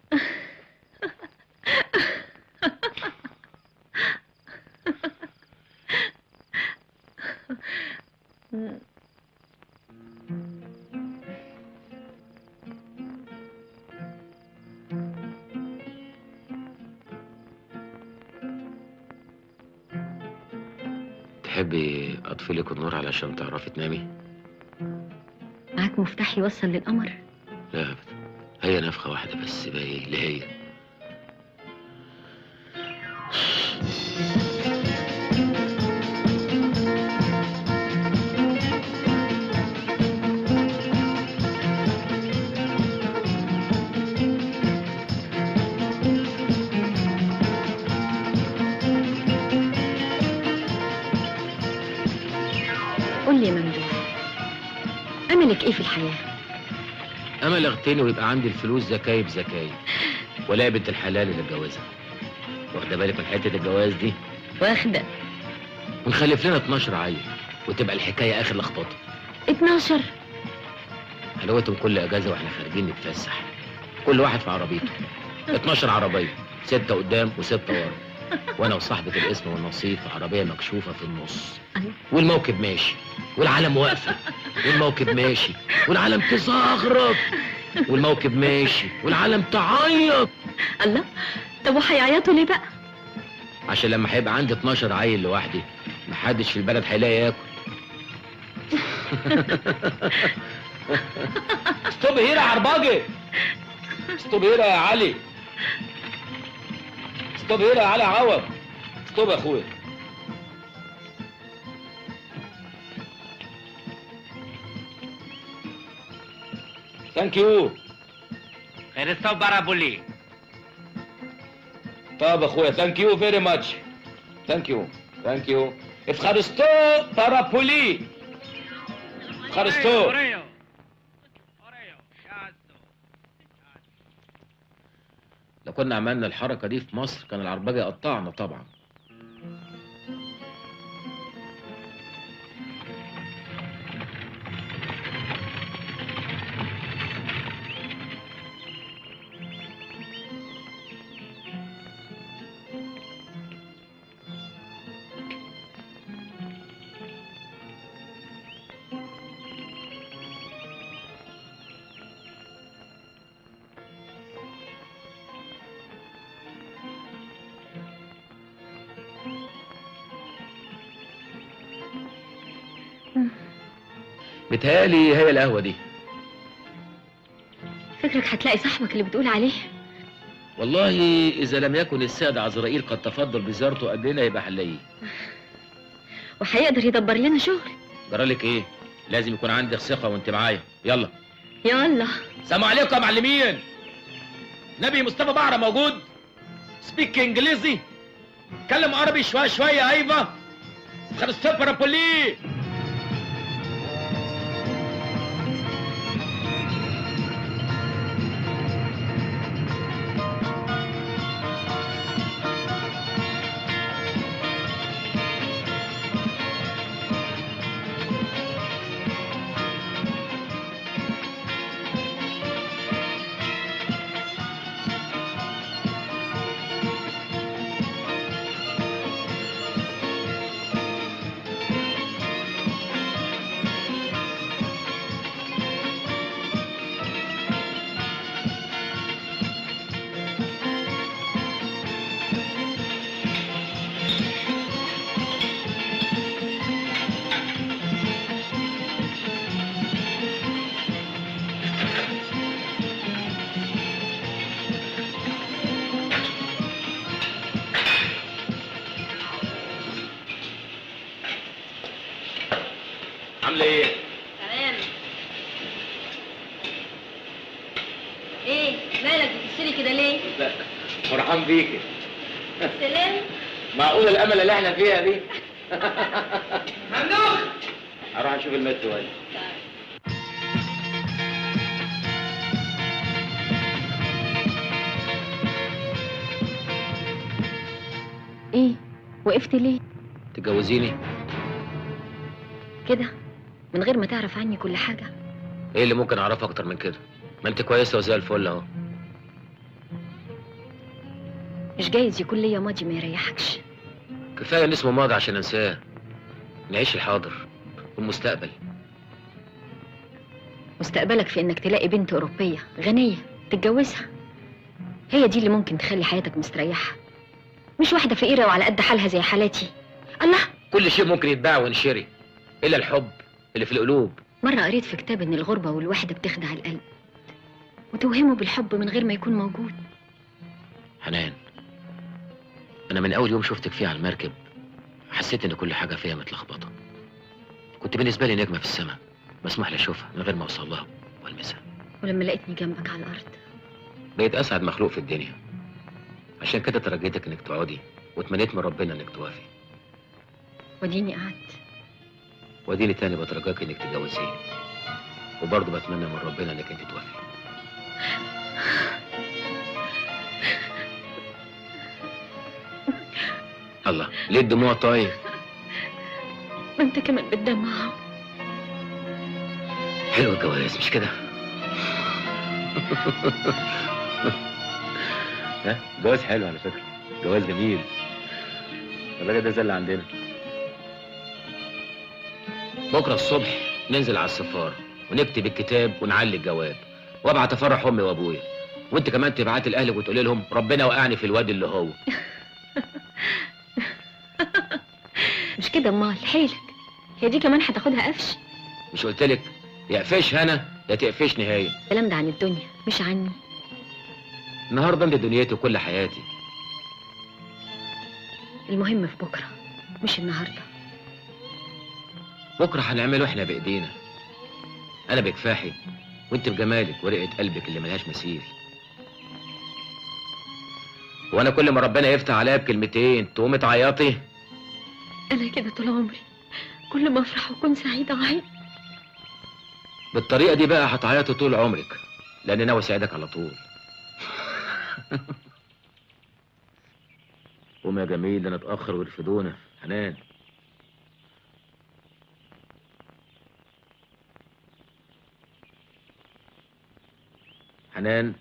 تحبي اطفي النور علشان تعرفي تنامي معاك مفتاح يوصل للقمر لا ابدا هي نفخة واحدة بس بقى ايه اللي هي قول لي يا ممدوح انا املك ايه في الحياه امل اغتني ويبقى عندي الفلوس زكايب زكايب ولا بنت الحلال اللي اتجوزها واخده بالك من حته الجواز دي واخده ونخلف لنا 12 عيل وتبقى الحكايه اخر لخبطه 12 حلاوتهم كل اجازه واحنا خارجين نتفسح كل واحد في عربيته 12 عربيه سته قدام وسته ورا وانا وصاحبه الاسم والنصيب في عربيه مكشوفه في النص الله. والموكب ماشي والعالم واقفه والموكب ماشي والعالم تزغرط والموكب ماشي والعالم تعيط الله طب وهيعيطوا ليه بقى عشان لما هيبقى عندي 12 عيل لوحدي محدش في البلد هيلاقي ياكل ستوب هنا يا عرباجي ستوب هنا يا علي ستوب هنا يا علي عوض ستوب يا اخويا ثانك يو خيرستو بارابولي طب اخويا ثانك يو فيري ماتش ثانك يو ثانك يو افخارستو بارابولي افخارستو لو كنا عملنا الحركه دي في مصر كان العربجه يقطعنا طبعا بتهيألي هي القهوه دي فكرك هتلاقي صاحبك اللي بتقول عليه والله اذا لم يكن السيد عزرائيل قد تفضل بزيارته قدنا يبقى هنلاقيه وهيقدر يدبر لنا شغل جرالك ايه لازم يكون عندك ثقه وانت معايا يلا يلا سلام عليكم يا معلمين نبي مصطفى بعرة موجود سبيك انجليزي كلم عربي شويه شويه ايوه خرستو بارابولي عامله ايه تمام ايه مالك بتبصلي كده ليه لا فرحان بيكي سلام معقول الامل اللي احنا فيها دي ممنوع اروح اشوف المترو ولا ايه وقفت ليه تتجوزيني كده من غير ما تعرف عني كل حاجه ايه اللي ممكن اعرفه اكتر من كده ما انت كويسه وزي الفل اهو مش جايز يكون ليا ماضي ما يريحكش كفايه ان اسمه ماضي عشان انساه نعيش الحاضر والمستقبل مستقبلك في انك تلاقي بنت اوروبيه غنيه تتجوزها هي دي اللي ممكن تخلي حياتك مستريحه مش واحده فقيره وعلى قد حالها زي حالاتي الله كل شيء ممكن يتباع وينشري الا الحب اللي في القلوب مره قريت في كتاب ان الغربه والوحده بتخدع القلب وتوهمه بالحب من غير ما يكون موجود حنان انا من اول يوم شفتك فيه على المركب حسيت ان كل حاجه فيها متلخبطه كنت بالنسبه لي نجمه في السماء مسموح لي اشوفها من غير ما اوصل لها والمسها ولما لقيتني جنبك على الارض بقيت اسعد مخلوق في الدنيا عشان كده ترجيتك انك تقعدي واتمنيت من ربنا انك توافي وديني قعدت واديني تاني بترجاك انك تتجوزيني وبرضه بتمنى من ربنا انك انت توافقي الله ليه الدموع طيب ما انت كمان بتدمع اهو. حلو الجواز مش كده ها جواز حلو على فكره جواز جميل الراجل ده زي اللي عندنا بكره الصبح ننزل على السفاره ونكتب الكتاب ونعلي الجواب وابعت افرح امي وابويا وانت كمان تبعت لاهلك وتقول لهم ربنا وقعني في الواد اللي هو مش كده امال حيلك هي دي كمان هتاخدها قفش مش قلت لك يا قفش هنا يا تقفشني هي الكلام ده عن الدنيا مش عني النهارده انت دنيتي وكل حياتي المهم في بكره مش النهارده بكره هنعمله احنا بايدينا انا بكفاحي وانت بجمالك ورقه قلبك اللي ملهاش مثيل وانا كل ما ربنا يفتح عليا بكلمتين تقومي تعيطي انا كده طول عمري كل ما افرح واكون سعيده وعيد بالطريقه دي بقى هتعيطي طول عمرك لان ناوي اساعدك على طول قوم يا جميل ده نتاخر ويرفدونا حنان حنان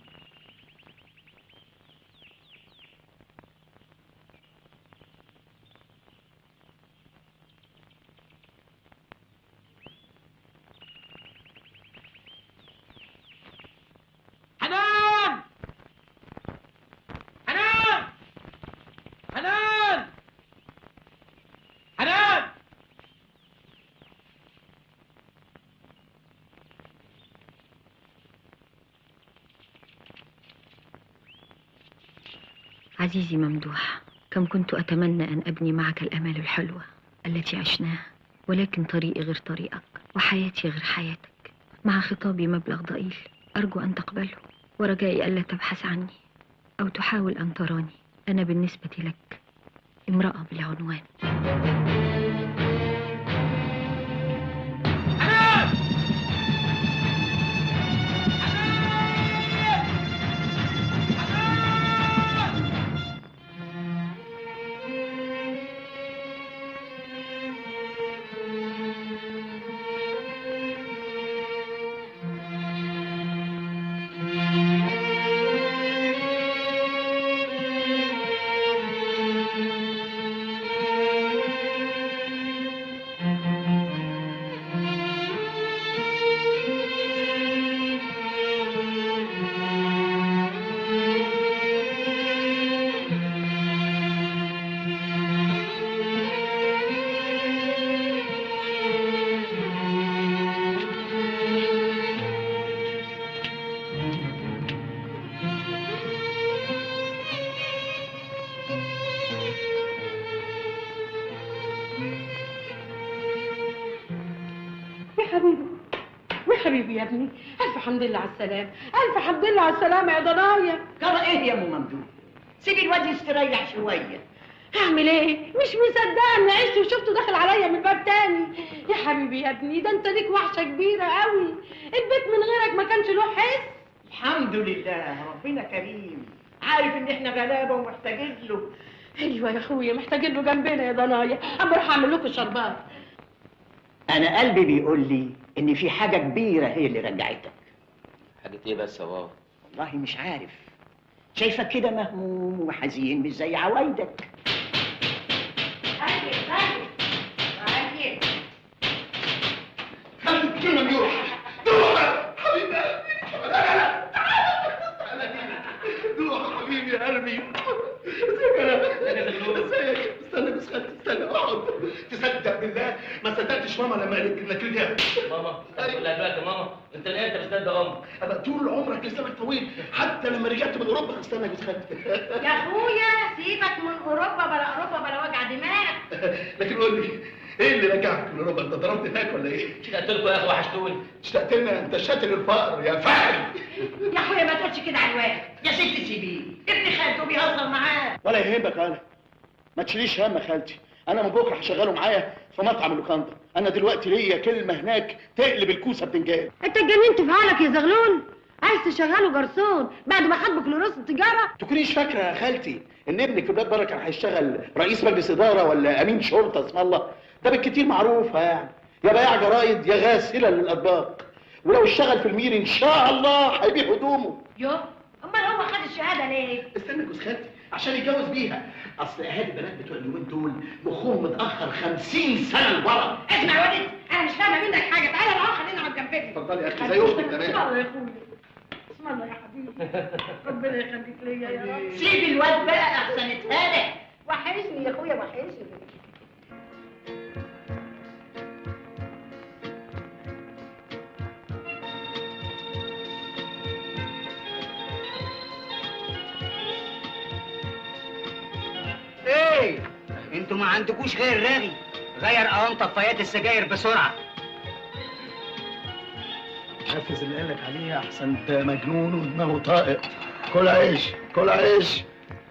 حنان حنان حنان حنان عزيزي ممدوح كم كنت أتمنى أن أبني معك الأمال الحلوة التي عشناها ولكن طريقي غير طريقك وحياتي غير حياتك مع خطابي مبلغ ضئيل أرجو أن تقبله ورجائي ألا تبحث عني أو تحاول أن تراني أنا بالنسبة لك امرأة بالعنوان يا حبيبي يا حبيبي يا ابني الف حمد لله على السلامه الف حمد لله على السلامه يا ضنايا جرى ايه يا ام ممدوح سيبي الواد يستريح شويه هعمل ايه مش مصدقه اني عشت وشفته داخل عليا من باب تاني يا حبيبي يا ابني ده انت ليك وحشه كبيره قوي البيت من غيرك ما كانش له حس الحمد لله ربنا كريم عارف ان احنا غلابه ومحتاجين له ايوه يا اخويا محتاجين له جنبنا يا ضنايا اما اروح اعمل لكم شربات انا قلبي بيقول لي ان في حاجه كبيره هي اللي رجعتك حاجه ايه بس يا بابا والله مش عارف شايفك كده مهموم وحزين مش زي عوايدك كلمة ممدوح دوح حبيبي لا لا لا دوح حبيبي يا قلبي ازيك يا ازيك استنى بس خد استنى اقعد تصدق بالله ما صدقتش ماما لما قالت لك ليه ماما تقول لها دلوقتي ماما انت من امتى بتصدق امك؟ انا طول عمرك لسانك طويل حتى لما رجعت من اوروبا استنى بس خد يا اخويا سيبك من اوروبا بلا اوروبا بلا وجع دماغ لكن قول لي ايه اللي رجعك من اوروبا انت ضربت هناك ولا ايه؟ اشتقت لكم يا اخي وحشتوني اشتقت لنا انت شاتل الفقر يا فاعل يا اخويا ما تقولش كده على الواد يا ست سيبيه ابن خالته بيهزر معاه ولا يهمك انا ما تشيليش هم يا خالتي انا من بكره هشغله معايا في مطعم اللوكاندا انا دلوقتي ليا كلمه هناك تقلب الكوسه بدنجان انت اتجننت في عقلك يا زغلول عايز تشغله جرسون بعد ما خد بكالوريوس التجاره تكونيش فاكره يا خالتي ان ابنك في بلاد بره كان هيشتغل رئيس مجلس اداره ولا امين شرطه اسم الله ده بالكتير معروفه يعني يا بياع جرايد يا غاسله للاطباق ولو اشتغل في المير ان شاء الله هيبيع هدومه يو امال هو خد الشهاده ليه استنى جوز خالتي عشان يتجوز بيها اصل اهالي البنات بتوع اليومين دول مخهم متاخر 50 سنه لورا اسمع يا ولد انا مش فاهمه منك حاجه تعالى معايا خلينا على الجنبين اتفضلي يا اختي زي اختك اسم تمام الله يا اخويا اسم الله يا حبيبي ربنا يخليك ليا يا رب سيب الواد بقى احسن اتهدى وحشني يا اخويا وحشني ايه انتوا ما عندكوش غير رغي غير قوام طفايات السجاير بسرعه حافظ اللي قالك عليه احسن انت مجنون ودماغه طائق كل عيش كل عيش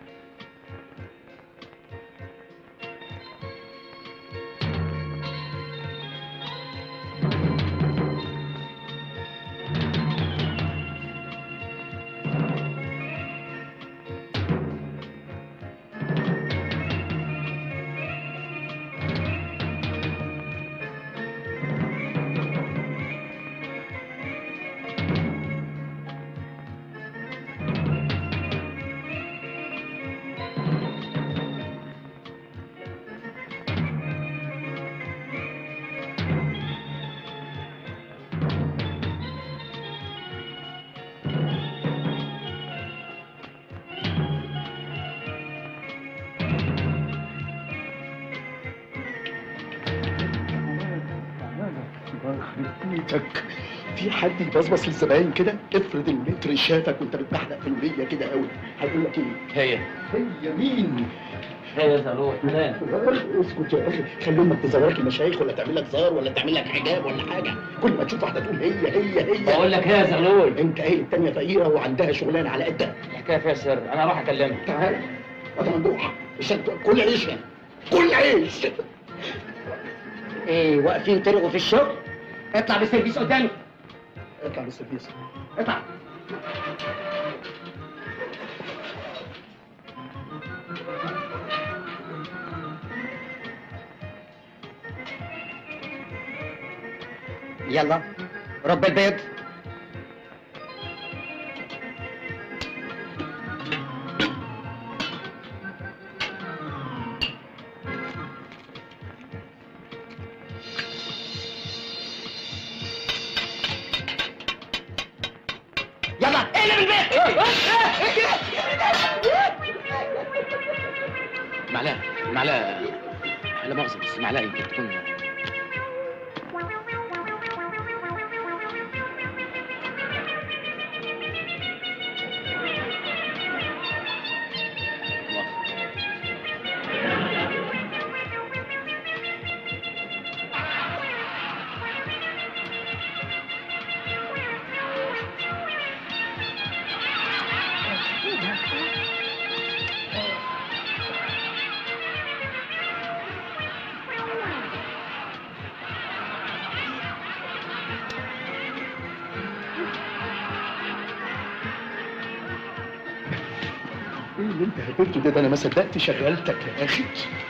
بيتك في حد يبصبص للزباين كده افرض المتر شافك وانت بتبحلق في الوليه كده قوي هيقول لك ايه هي هي مين هي زغلول حنان اسكت يا اخي خلي امك تزورك المشايخ ولا تعمل لك زار ولا تعمل لك حجاب ولا حاجه كل ما تشوف واحده تقول هي هي هي بقول لك هي يا زغلول انت ايه التانيه فقيره وعندها شغلانه على قدها الحكايه فيها سر انا هروح اكلمها تعال هذا ممدوح عشان كل عيش يعني. كل عيش ايه واقفين ترغوا في الشغل اطلع بالسيرفيس قدامي اطلع بالسيرفيس اطلع يلا رب البيض يلا اقلب البيت معلقه معلقه لا مؤاخذه بس معلقه يمكن تكون ايه اللي انت هبلته ده ده انا ما صدقت شغلتك يا اخي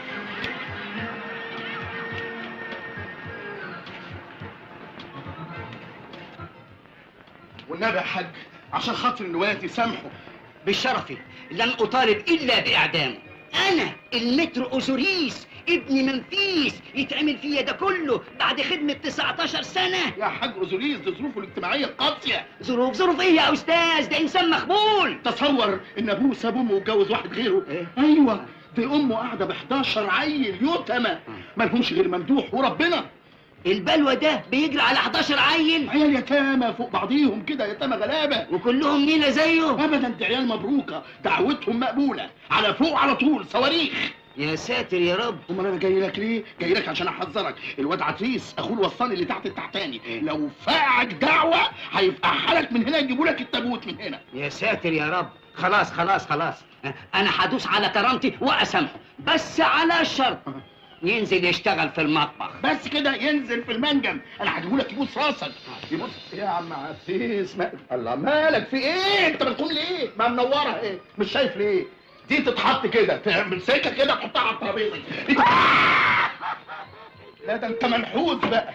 والنبي يا حاج عشان خاطر النواتي سامحه بالشرف لن اطالب الا باعدامه انا المتر اوزوريس ابن منفيس يتعمل فيا ده كله بعد خدمة 19 سنة يا حاج اوزوريس دي ظروفه الاجتماعيه قاسيه ظروف ظروف ايه يا استاذ ده انسان مخبول تصور ان ابوه ساب امه واتجوز واحد غيره إيه؟ ايوه دي امه قاعده ب 11 عيل يتامى مالهمش غير ممدوح وربنا البلوى ده بيجري على 11 عيل عيال يتامى فوق بعضيهم كده يتامى غلابه وكلهم نيلة زيه ابدا دي عيال مبروكه دعوتهم مقبوله على فوق على طول صواريخ يا ساتر يا رب امال انا جاي لك ليه؟ جاي لك عشان احذرك الواد عتريس اخوه الوصاني اللي تحت التحتاني لو فاعك دعوه هيبقى حالك من هنا يجيبوا لك التابوت من هنا يا ساتر يا رب خلاص خلاص خلاص انا هدوس على كرامتي واسامحه بس على شرط ينزل يشتغل في المطبخ بس كده ينزل في المنجم انا هجيبهولك يبوس راسك يبوس يا عم عفيس ما... الله مالك في ايه انت بتقوم ليه ما منوره ايه مش شايف ليه دي تتحط كده تمسكها كده تحطها على الترابيزه لا ده انت منحوس بقى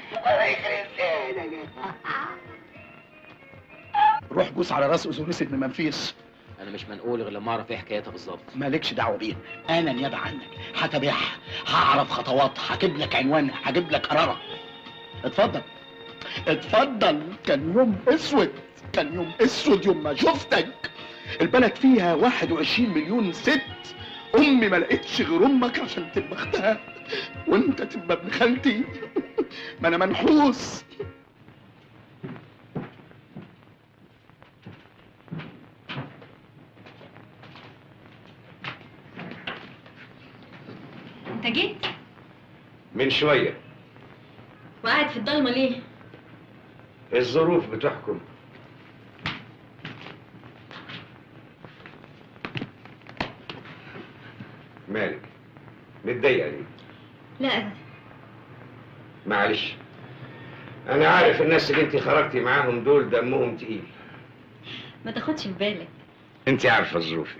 روح بوس على راس اوزوريس ابن منفيس انا مش منقول غير لما اعرف ايه حكايتها بالظبط مالكش دعوه بيها انا نيابه عنك هتابعها هعرف خطواتها هجيب لك عنوانها هجيب لك قرارها اتفضل اتفضل كان يوم اسود كان يوم اسود يوم ما شفتك البلد فيها 21 مليون ست امي ما لقيتش غير امك عشان تبقى اختها وانت تبقى ابن خالتي ما انا منحوس انت جيت من شوية وقاعد في الضلمه ليه الظروف بتحكم مالك متضايقة ليه؟ لا ابدا معلش أنا عارف الناس اللي أنت خرجتي معاهم دول دمهم تقيل ما تاخدش في بالك أنت عارفة ظروفي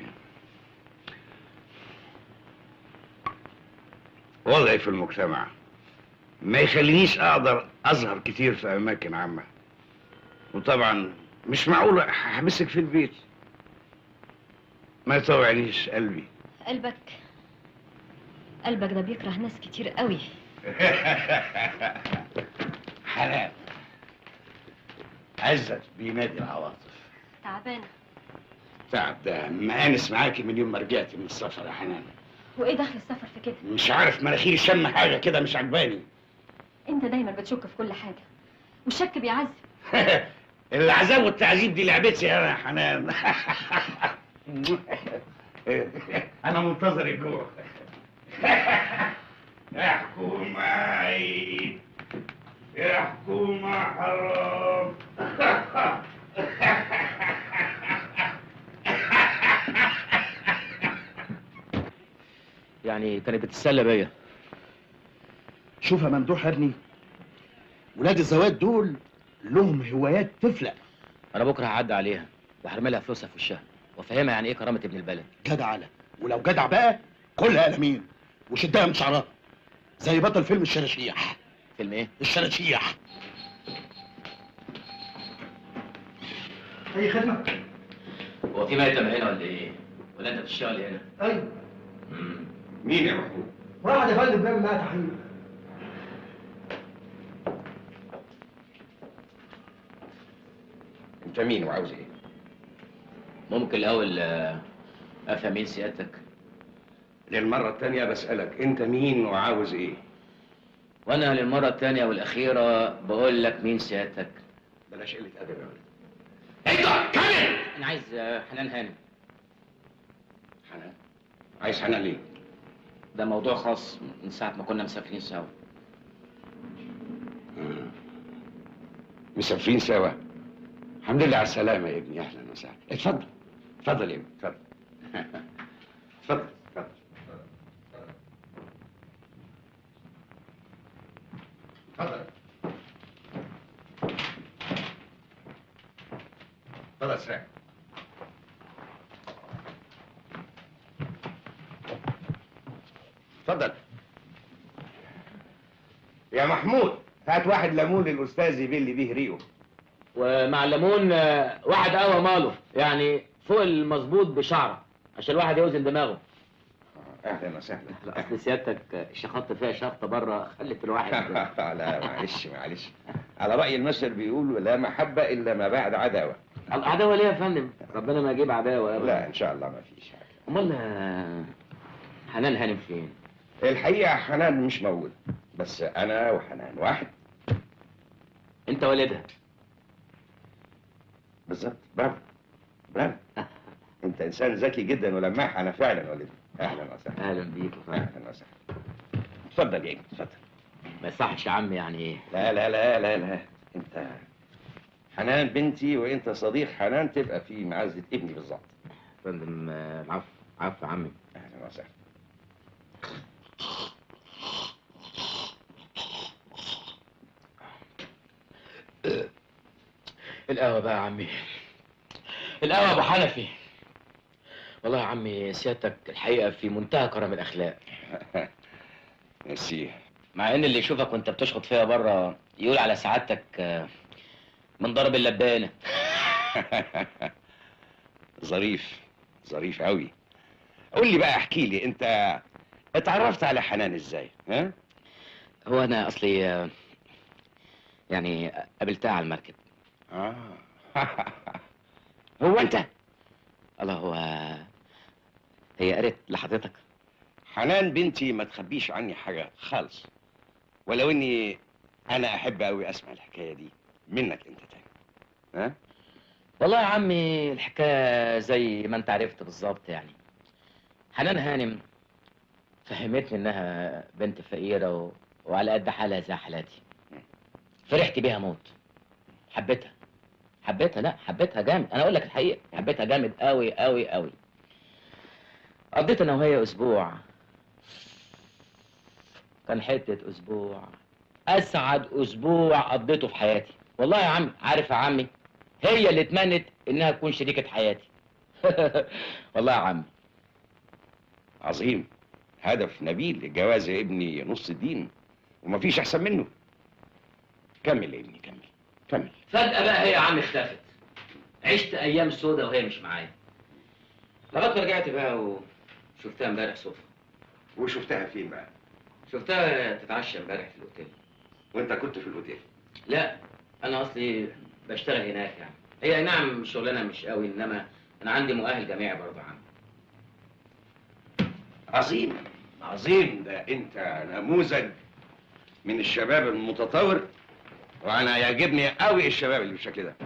وضعي في المجتمع ما يخلينيش أقدر أظهر كتير في أماكن عامة وطبعا مش معقول أحبسك في البيت ما يطوعنيش قلبي قلبك قلبك ده بيكره ناس كتير قوي حنان عزت بينادي العواطف تعبانه تعب ده مآنس معاكي من يوم ما رجعتي من السفر يا حنان وايه دخل السفر في كده مش عارف مناخيري شم حاجه كده مش عجباني انت دايما بتشك في كل حاجه والشك بيعذب العذاب والتعذيب دي لعبتي انا يا حنان انا منتظر الجوع يا حكومة يا حكومة حرام يعني كانت بتتسلى بيا شوف يا ممدوح يا ابني ولاد الزواج دول لهم هوايات تفلق انا بكره هعدي عليها وهرمي لها فلوسها في وشها وافهمها يعني ايه كرامه ابن البلد جدع على ولو جدع بقى كلها لمين وشدها من شعرها زي بطل فيلم الشراشيح فيلم ايه الشراشيح اي خدمه هو في ميتم هنا ولا ايه ولا انت بتشتغل هنا ايوه مين يا محمود؟ واحد يا فندم بيعمل معايا تحقيق أنت مين وعاوز إيه؟ ممكن الاول آه، افهم مين سيادتك للمرة التانية بسألك أنت مين وعاوز إيه؟ وانا للمره الثانيه والاخيره بقول لك مين سيادتك بلاش قلة أدب يا ولد انت كامل انا عايز آه، حنان هانم حنان عايز حنان ليه؟ ده موضوع خاص من ساعه ما كنا مسافرين سوا آه. مسافرين سوا الحمد لله على السلامة يا ابني أهلا وسهلا اتفضل اتفضل يا ابني اتفضل اتفضل اتفضل اتفضل اتفضل سلام اتفضل يا محمود هات واحد ليمون للاستاذ يبل بيه ريقه ومع الليمون آه، واحد قهوه ماله يعني فوق المظبوط بشعره عشان الواحد يوزن دماغه اهلا وسهلا لا اصل سيادتك شخطت فيها شخطه بره خلت الواحد لا معلش معلش على رأي المثل بيقول لا محبة إلا ما بعد عداوة العداوه ليه يا فندم ربنا ما يجيب عداوه أبداً. لا إن شاء الله ما فيش حاجة امال آه، حنان هانم فين الحقيقة حنان مش موجود بس أنا وحنان واحد انت والدها بالظبط برافو برافو أنت إنسان ذكي جدا ولماح أنا فعلا والدي أهلا وسهلا اهلا بيك أهلا وسهلا اتفضل يا ابني اتفضل ما يصحش يا عم يعني لا لا لا لا لا أنت حنان بنتي وأنت صديق حنان تبقى في معزة ابني بالظبط فندم آه، العفو عفو يا عمي أهلا وسهلا القهوة بقى يا عمي القهوة يا ابو حنفي والله يا عمي سيادتك الحقيقة في منتهى كرم الأخلاق ميرسي مع إن اللي يشوفك وأنت بتشخط فيها بره يقول على سعادتك آه، من ضرب اللبانة ظريف ظريف قوي قول لي بقى احكي لي انت اتعرفت على حنان ازاي ها هو أنا أصلي آه، يعني قابلتها على المركب اه هو انت الله هو هي قالت لحضرتك حنان بنتي ما تخبيش عني حاجه خالص ولو اني انا احب قوي اسمع الحكايه دي منك انت تاني ها والله يا عمي الحكاية زي ما انت عرفت بالظبط يعني حنان هانم فهمتني انها بنت فقيرة و... وعلى قد حالها زي حالاتي فرحت بيها موت حبيتها حبيتها لا حبيتها جامد انا اقول لك الحقيقة حبيتها جامد قوي قوي قوي قضيت انا وهي اسبوع كان حتة اسبوع اسعد اسبوع قضيته في حياتي والله يا عم عارف يا عمي هي اللي اتمنت انها تكون شريكة حياتي والله يا عم عظيم هدف نبيل لجواز ابني نص الدين ومفيش احسن منه كمل يا ابني كمل كمل فجأة بقى هي يا عم اختفت عشت ايام سودة وهي مش معايا لغاية ما رجعت بقى وشفتها امبارح صدفة وشفتها فين بقى شفتها تتعشى امبارح في الاوتيل وانت كنت في الاوتيل لا انا اصلي بشتغل هناك يعني هي أي نعم شغلانه مش قوي انما انا عندي مؤهل جامعي برضه يا عم عظيم عظيم ده انت نموذج من الشباب المتطور وانا يعجبني قوي الشباب اللي بالشكل ده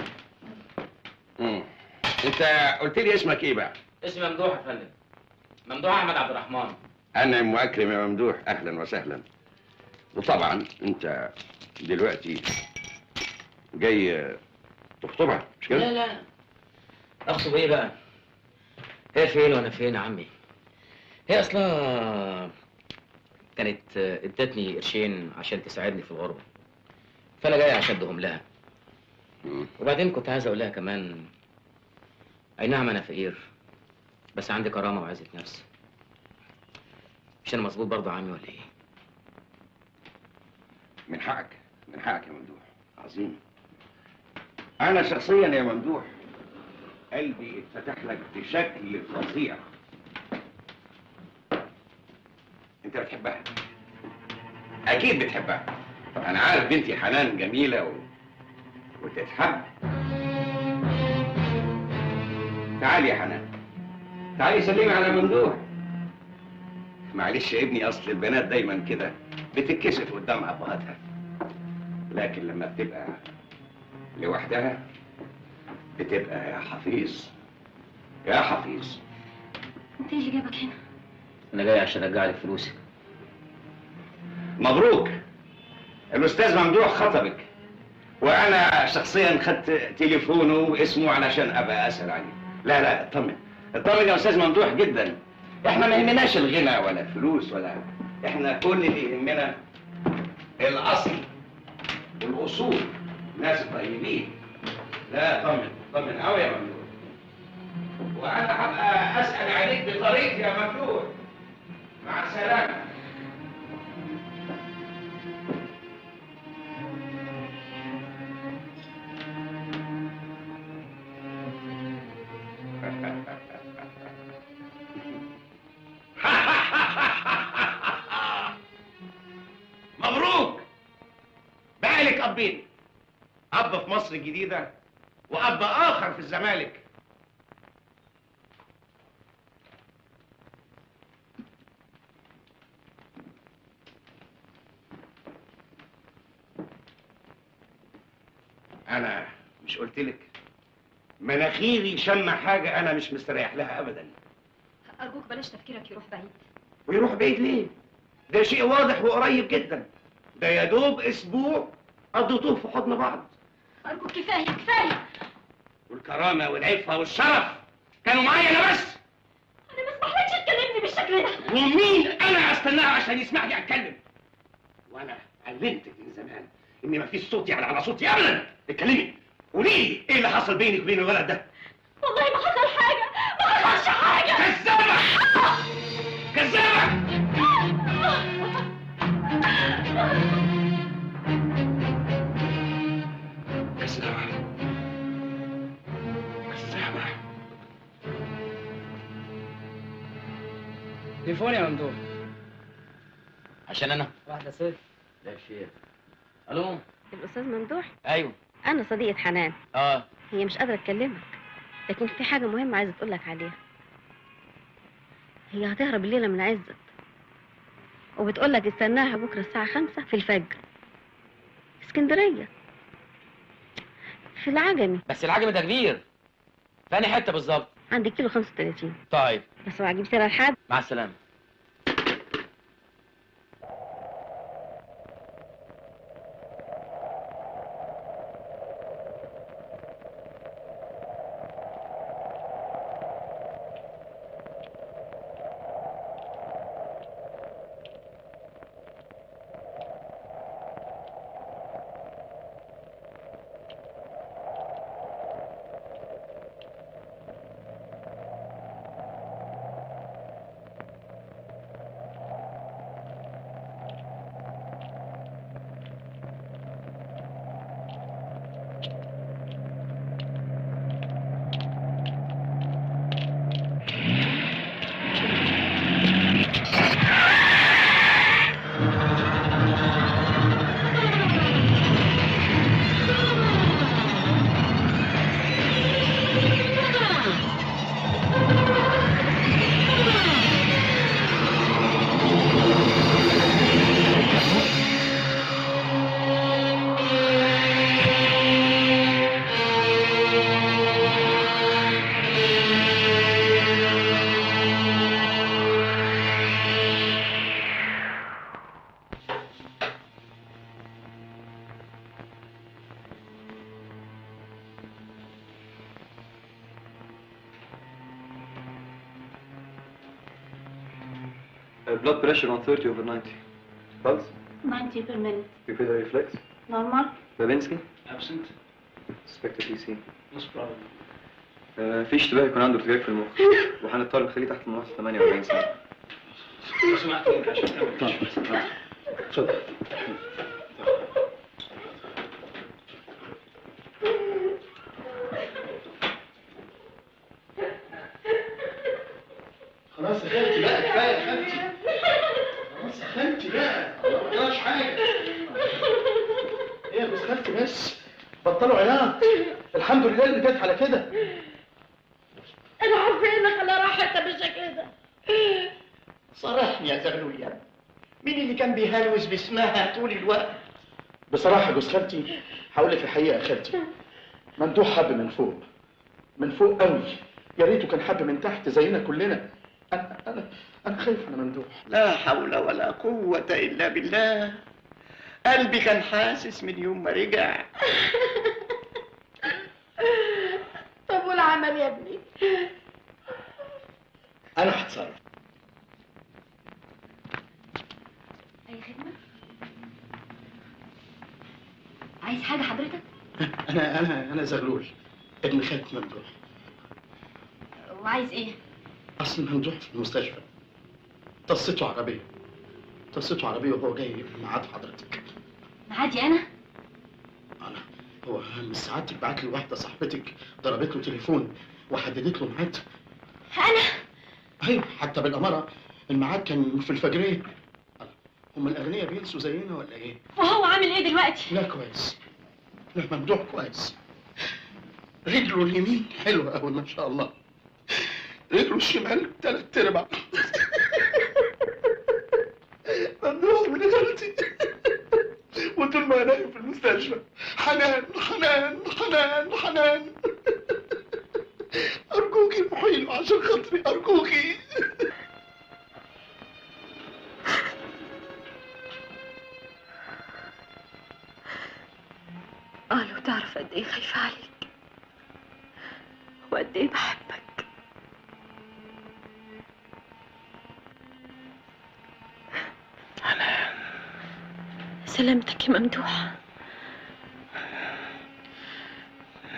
مم. انت قلت لي اسمك ايه بقى اسمي ممدوح يا فندم ممدوح احمد عبد الرحمن انعم واكرم يا ممدوح اهلا وسهلا وطبعا انت دلوقتي جاي تخطبها مش كده لا لا اخطب ايه بقى هي فين وانا فين يا عمي هي اصلا كانت ادتني قرشين عشان تساعدني في الغربه فانا جاي عشان ادهم لها وبعدين كنت عايز اقول لها كمان اي نعم انا فقير بس عندي كرامه وعزه نفس مش انا مظبوط برضه يا عمي ولا ايه من حقك من حقك يا ممدوح عظيم انا شخصيا يا ممدوح قلبي اتفتح لك بشكل فظيع انت بتحبها اكيد بتحبها انا عارف بنتي حنان جميله و... وتتحب تعالي يا حنان تعالي سلمي على ممدوح معلش يا ابني اصل البنات دايما كده بتتكسف قدام ابهاتها لكن لما بتبقى لوحدها بتبقى يا حفيظ يا حفيظ انت ايه اللي جابك هنا انا جاي عشان ارجع لك فلوسك مبروك الاستاذ ممدوح خطبك وانا شخصيا خدت تليفونه واسمه علشان ابقى اسال عليه لا لا اطمن اطمن يا استاذ ممدوح جدا احنا ما يهمناش الغنى ولا الفلوس ولا احنا كل اللي يهمنا الاصل والاصول ناس طيبين لا طمن طمن قوي يا ممدوح وانا هبقى اسال عليك بطريقتي يا ممدوح مع السلامه مبروك بقى لك ابين اب في مصر الجديده واب اخر في الزمالك انا مش قلت لك مناخيري شم حاجه انا مش مستريح لها ابدا ارجوك بلاش تفكيرك يروح بعيد ويروح بعيد ليه ده شيء واضح وقريب جدا ده يا دوب اسبوع قضيتوه في حضن بعض ارجوك كفايه كفايه والكرامه والعفه والشرف كانوا معايا انا بس انا ما اسمحلكش تكلمني بالشكل ده ومين انا استناه عشان يسمعني اتكلم وانا علمتك من زمان ان مفيش صوت يعني على صوتي ابدا اتكلمي وليه ايه اللي حصل بينك وبين الولد ده والله ما حصل حاجة ما حصلش حاجة كذابة كذابة كذابة كذابة تليفون يا ممدوح عشان انا واحدة ست لا شيء الو الأستاذ ممدوح ايوه أنا صديقة حنان اه هي مش قادرة تكلمك لكن في حاجة مهمة عايزة تقولك عليها هي هتهرب الليلة من عزت وبتقولك استناها بكرة الساعة خمسة في الفجر اسكندرية في العجمي بس العجم ده كبير فاني حته بالظبط عند كيلو 35 طيب بس اوعى تجيب سيرة لحد مع السلامه Uh, blood pressure on 30 over 90. Pulse? 90 per minute Pupillary reflex? normal Babinski? absent Suspected TC. most probably Uh, في اشتباه يكون عنده ارتجاج في المخ وهنضطر نخليه تحت المناصة 48 ساعة. لو سمحت ممكن عشان تعمل كشف. اتفضل خلاص يا خالتي بقى كفايه يا خالتي خلاص يا خالتي بقى ما جراش حاجه ايه يا بس خالتي بس بطلوا عياط الحمد لله اللي جت على كده انا عارفه انك على راحتها بالشكل ده صرحني يا زغلول يا ابني. مين اللي كان بيهلوس باسمها طول الوقت بصراحه يا جوز خالتي هقول لك الحقيقه يا خالتي ممدوح حب من فوق من فوق قوي يا ريته كان حب من تحت زينا كلنا انا انا انا خايف على ممدوح لا حول ولا قوة إلا بالله قلبي كان حاسس من يوم ما رجع طب والعمل يا ابني انا هتصرف أي خدمة؟ عايز حاجة حضرتك؟ انا انا انا زغلول ابن خالة ممدوح وعايز إيه؟ اصل ممدوح في المستشفى طصته عربيه طصته عربيه وهو جاي ميعاد حضرتك معادي أنا؟ هو من ساعات بعت لي واحده صاحبتك ضربت له تليفون وحددت له ميعاد أنا؟ ايوه حتى بالاماره الميعاد كان في الفجريه هم الاغنياء بينسوا زينا ولا ايه؟ وهو عامل إيه دلوقتي؟ لا كويس لا ممدوح كويس رجله اليمين حلوه قوي ما شاء الله رجله الشمال تلات ارباع ممدوح من خالتي وطول ما انا نايم في المستشفى حنان حنان حنان حنان ارجوكي روحي له عشان خاطري ارجوكي اه لو تعرف قد ايه خايفة عليك وقد ايه بحبك سلامتك يا ممدوح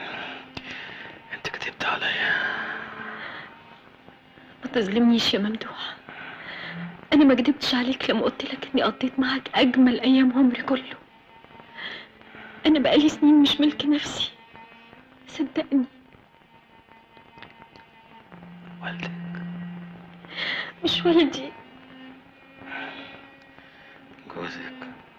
تظلمنيش يا ممدوح انا ما كدبتش عليك لما قلت لك اني قضيت معاك اجمل ايام عمري كله انا بقالي سنين مش ملك نفسي صدقني والدك مش والدي جوزك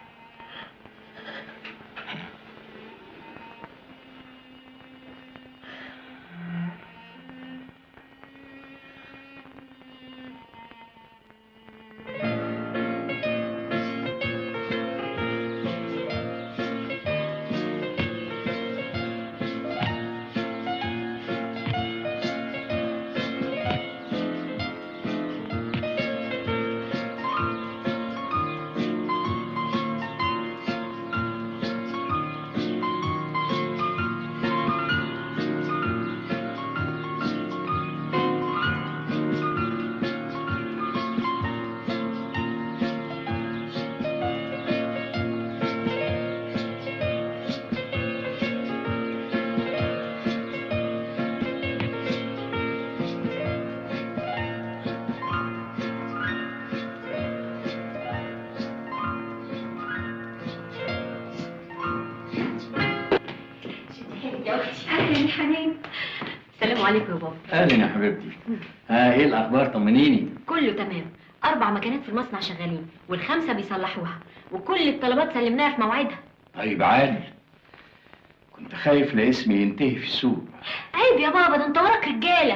اهلا يا حنان السلام عليكم يا بابا اهلا يا حبيبتي ها ايه الاخبار طمنيني كله تمام أربع مكانات في المصنع شغالين والخمسة بيصلحوها وكل الطلبات سلمناها في موعدها طيب عادي كنت خايف لاسمي ينتهي في السوق عيب يا بابا ده انت وراك رجالة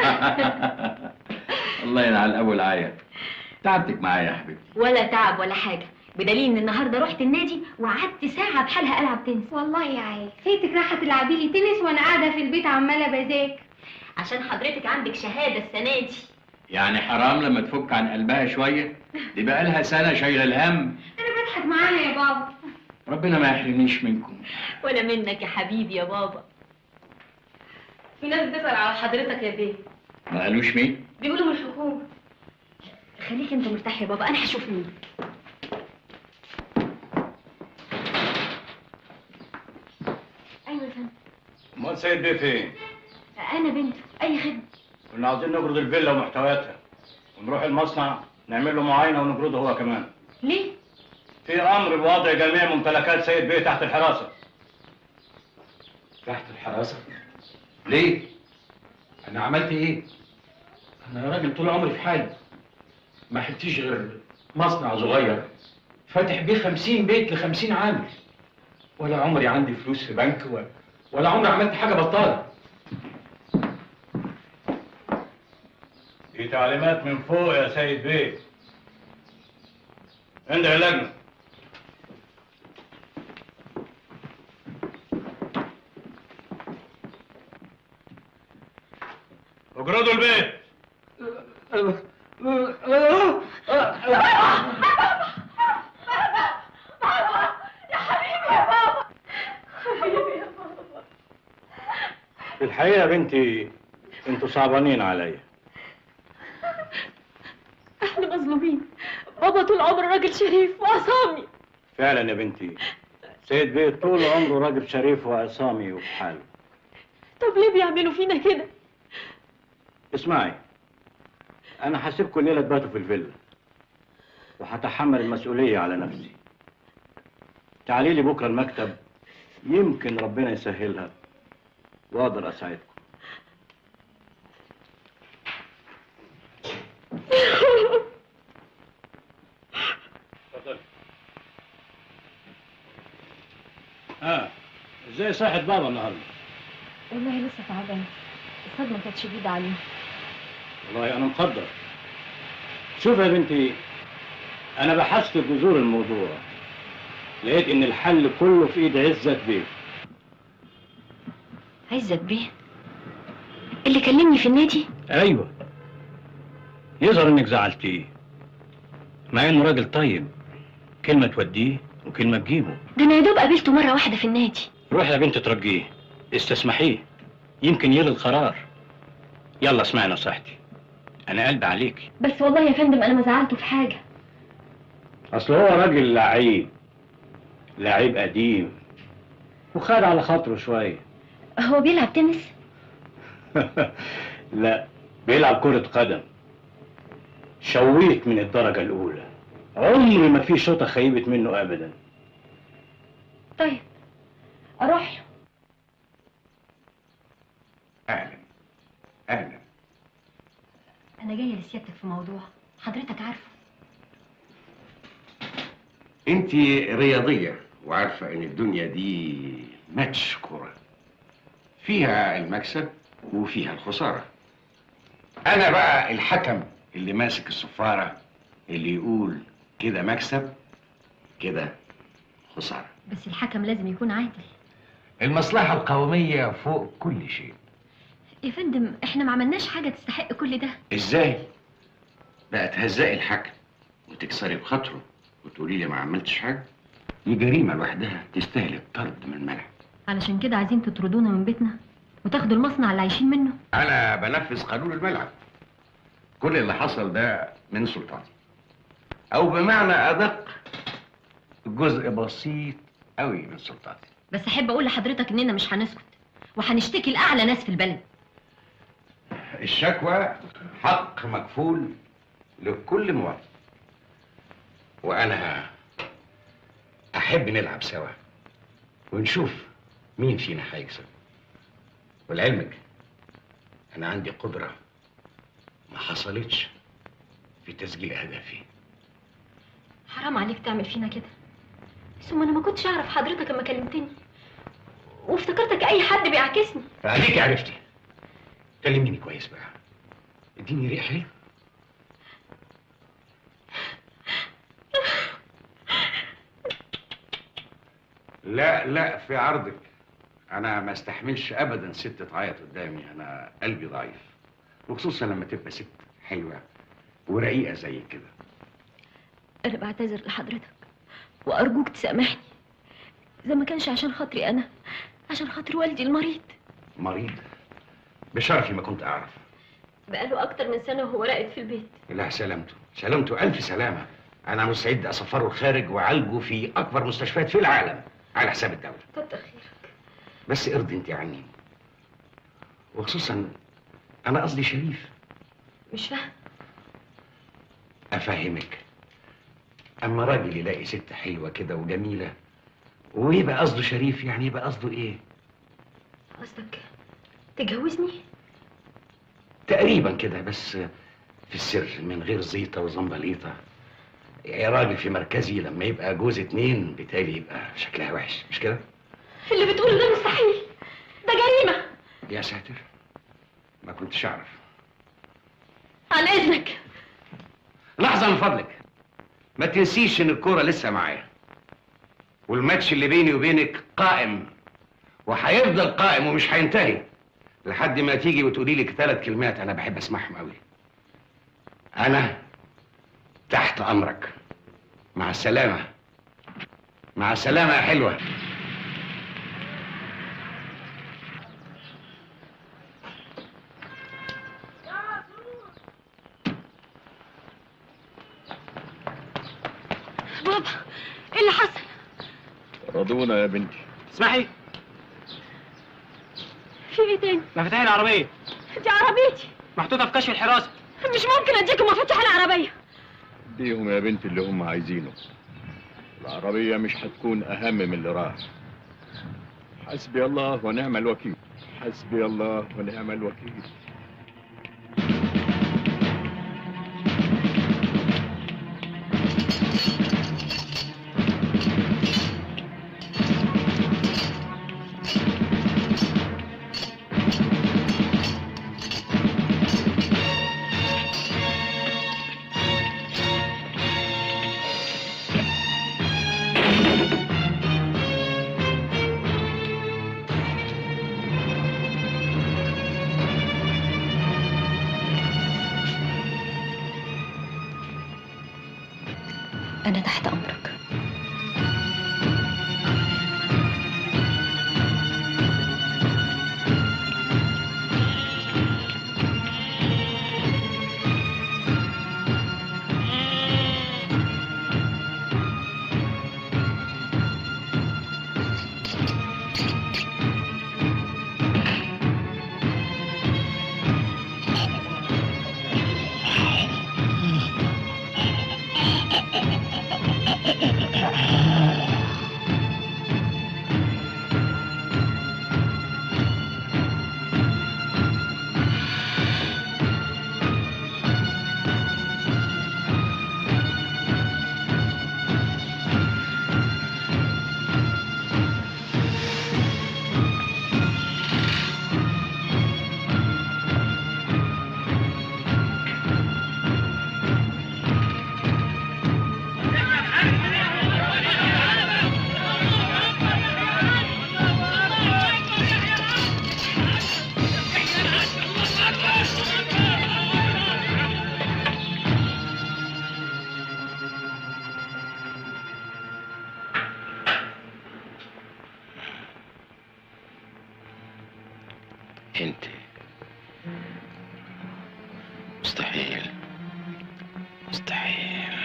الله ينعل الاول عيا تعبتك معايا يا حبيبتي ولا تعب ولا حاجة بدليل ان النهارده رحت النادي وقعدت ساعة بحالها العب تنس والله يا عيال خيتك رايحه تلعبي لي تنس وانا قاعده في البيت عماله بذاكر عشان حضرتك عندك شهادة السنة دي يعني حرام لما تفك عن قلبها شويه دي بقى لها سنه شايله الهم انا بضحك معاها يا بابا ربنا ما يحرمنيش منكم ولا منك يا حبيبي يا بابا في ناس بتسأل على حضرتك يا بيه ما قالوش مين بيقولوا من الحكومة خليك انت مرتاح يا بابا انا هشوف مين ايوه يا فندم امال سيد بيه فين؟ انا بنت اي خدمة كنا عاوزين نجرد الفيلا ومحتوياتها ونروح المصنع نعمل له معاينه ونجرده هو كمان ليه؟ في امر بوضع جميع ممتلكات سيد بيه تحت الحراسه تحت الحراسة ليه؟ أنا عملت إيه؟ أنا راجل طول عمري في حالي ما حلتيش غير مصنع صغير فاتح بيه خمسين بيت لخمسين عامل ولا عمري عندي فلوس في بنك و... ولا عمري عملت حاجة بطالة دي تعليمات من فوق يا سيد بيه عند اللجنه اجردوا البيت يا حبيبي يا بابا حبيبي يا بابا في الحقيقه يا بنتي انتوا صعبانين عليا احنا مظلومين بابا طول عمره راجل شريف وعصامي فعلا يا بنتي سيد بيه طول عمره راجل شريف وعصامي وفي حاله طب ليه بيعملوا فينا كده اسمعي انا هسيبكم الليله تباتوا في الفيلا وهتحمل المسؤوليه على نفسي تعالي لي بكره المكتب يمكن ربنا يسهلها واقدر اساعدكم اتفضلي اه ازاي صحة بابا النهارده والله لسه تعبان الصدمة كانت شديدة عليه والله انا مقدر شوف يا بنتي انا بحثت في جذور الموضوع لقيت ان الحل كله في ايد عزت بيه عزت بيه اللي كلمني في النادي ايوه يظهر انك زعلتيه مع انه راجل طيب كلمه توديه وكلمه تجيبه ده انا يا دوب قابلته مرة واحدة في النادي روح يا بنت ترجيه استسمحيه يمكن يلغي القرار يلا اسمعي نصيحتي انا قلبي عليك بس والله يا فندم انا ما زعلته في حاجة اصل هو راجل لعيب لعيب قديم وخد على خاطره شويه هو بيلعب تنس لا بيلعب كرة قدم شويت من الدرجة الأولى عمر ما في شوطة خيبت منه أبدا طيب اروح له اهلا اهلا انا جايه لسيادتك في موضوع حضرتك عارفه انت رياضيه وعارفه ان الدنيا دي ماتش كوره فيها المكسب وفيها الخساره انا بقى الحكم اللي ماسك الصفاره اللي يقول كده مكسب كده خساره بس الحكم لازم يكون عادل المصلحه القوميه فوق كل شيء يا فندم احنا ما عملناش حاجه تستحق كل ده ازاي بقى تهزقي الحكم وتكسري بخاطره وتقولي لي ما عملتش حاجه دي جريمه لوحدها تستاهل الطرد من الملعب علشان كده عايزين تطردونا من بيتنا وتاخدوا المصنع اللي عايشين منه انا بنفذ قانون الملعب كل اللي حصل ده من سلطاتي او بمعنى ادق جزء بسيط قوي من سلطاتي بس احب اقول لحضرتك اننا مش هنسكت وهنشتكي لاعلى ناس في البلد الشكوى حق مكفول لكل مواطن وانا احب نلعب سوا ونشوف مين فينا هيكسب ولعلمك انا عندي قدره ما حصلتش في تسجيل اهدافي حرام عليك تعمل فينا كده ثم انا ما كنتش اعرف حضرتك لما كلمتني وافتكرتك اي حد بيعاكسني فعليك عرفتي كلميني كويس بقى اديني ريح حلو لا لا في عرضك انا ما استحملش ابدا ست تعيط قدامي انا قلبي ضعيف وخصوصا لما تبقى ست حلوه ورقيقه زي كده انا بعتذر لحضرتك وارجوك تسامحني اذا ما كانش عشان خاطري انا عشان خاطر والدي المريض مريض بشرفي ما كنت اعرف بقاله اكتر من سنه وهو راقد في البيت لا سلامته سلامته الف سلامه انا مستعد اسفره الخارج واعالجه في اكبر مستشفيات في العالم على حساب الدوله كتر خيرك بس ارضي انت عني وخصوصا انا قصدي شريف مش فاهم افهمك اما راجل يلاقي ست حلوه كده وجميله ويبقى قصده شريف يعني يبقى قصده ايه قصدك تجوزني تقريبا كده بس في السر من غير زيطه وزنبليطه يا راجل في مركزي لما يبقى جوز اتنين بالتالي يبقى شكلها وحش مش كده اللي بتقوله ده مستحيل ده جريمه يا ساتر ما كنتش اعرف عن اذنك لحظه من فضلك ما تنسيش ان الكوره لسه معايا والماتش اللي بيني وبينك قائم وهيفضل قائم ومش هينتهي لحد ما تيجي وتقولي لك ثلاث كلمات انا بحب اسمعهم قوي انا تحت امرك مع السلامه مع السلامه يا حلوه بابا ايه اللي حصل رضونا يا بنتي اسمحي في ايه تاني مفاتيح العربيه دي عربيتي محطوطه في كشف الحراسه مش ممكن اديكم مفاتيح العربيه اديهم يا بنتي اللي هم عايزينه العربية مش هتكون أهم من اللي راح حسبي الله ونعم الوكيل حسبي الله ونعم الوكيل أنا تحت أمرك انت مستحيل مستحيل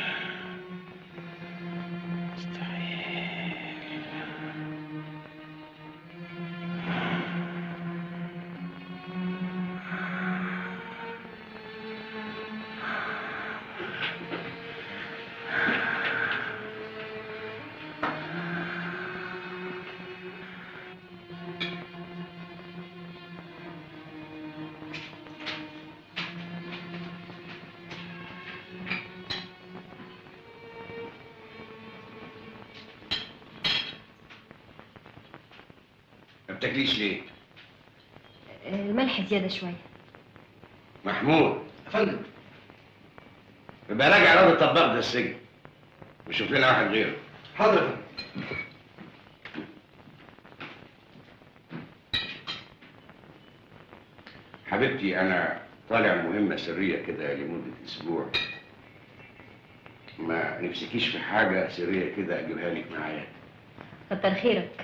ما بتاكليش ليه؟ الملح زيادة شوية محمود يا فندم يبقى راجع راضي الطباخ ده السجن وشوف لنا واحد غيره حاضر يا فندم. حبيبتي انا طالع مهمه سريه كده لمده اسبوع ما نفسكيش في حاجه سريه كده اجيبها لك معايا كتر خيرك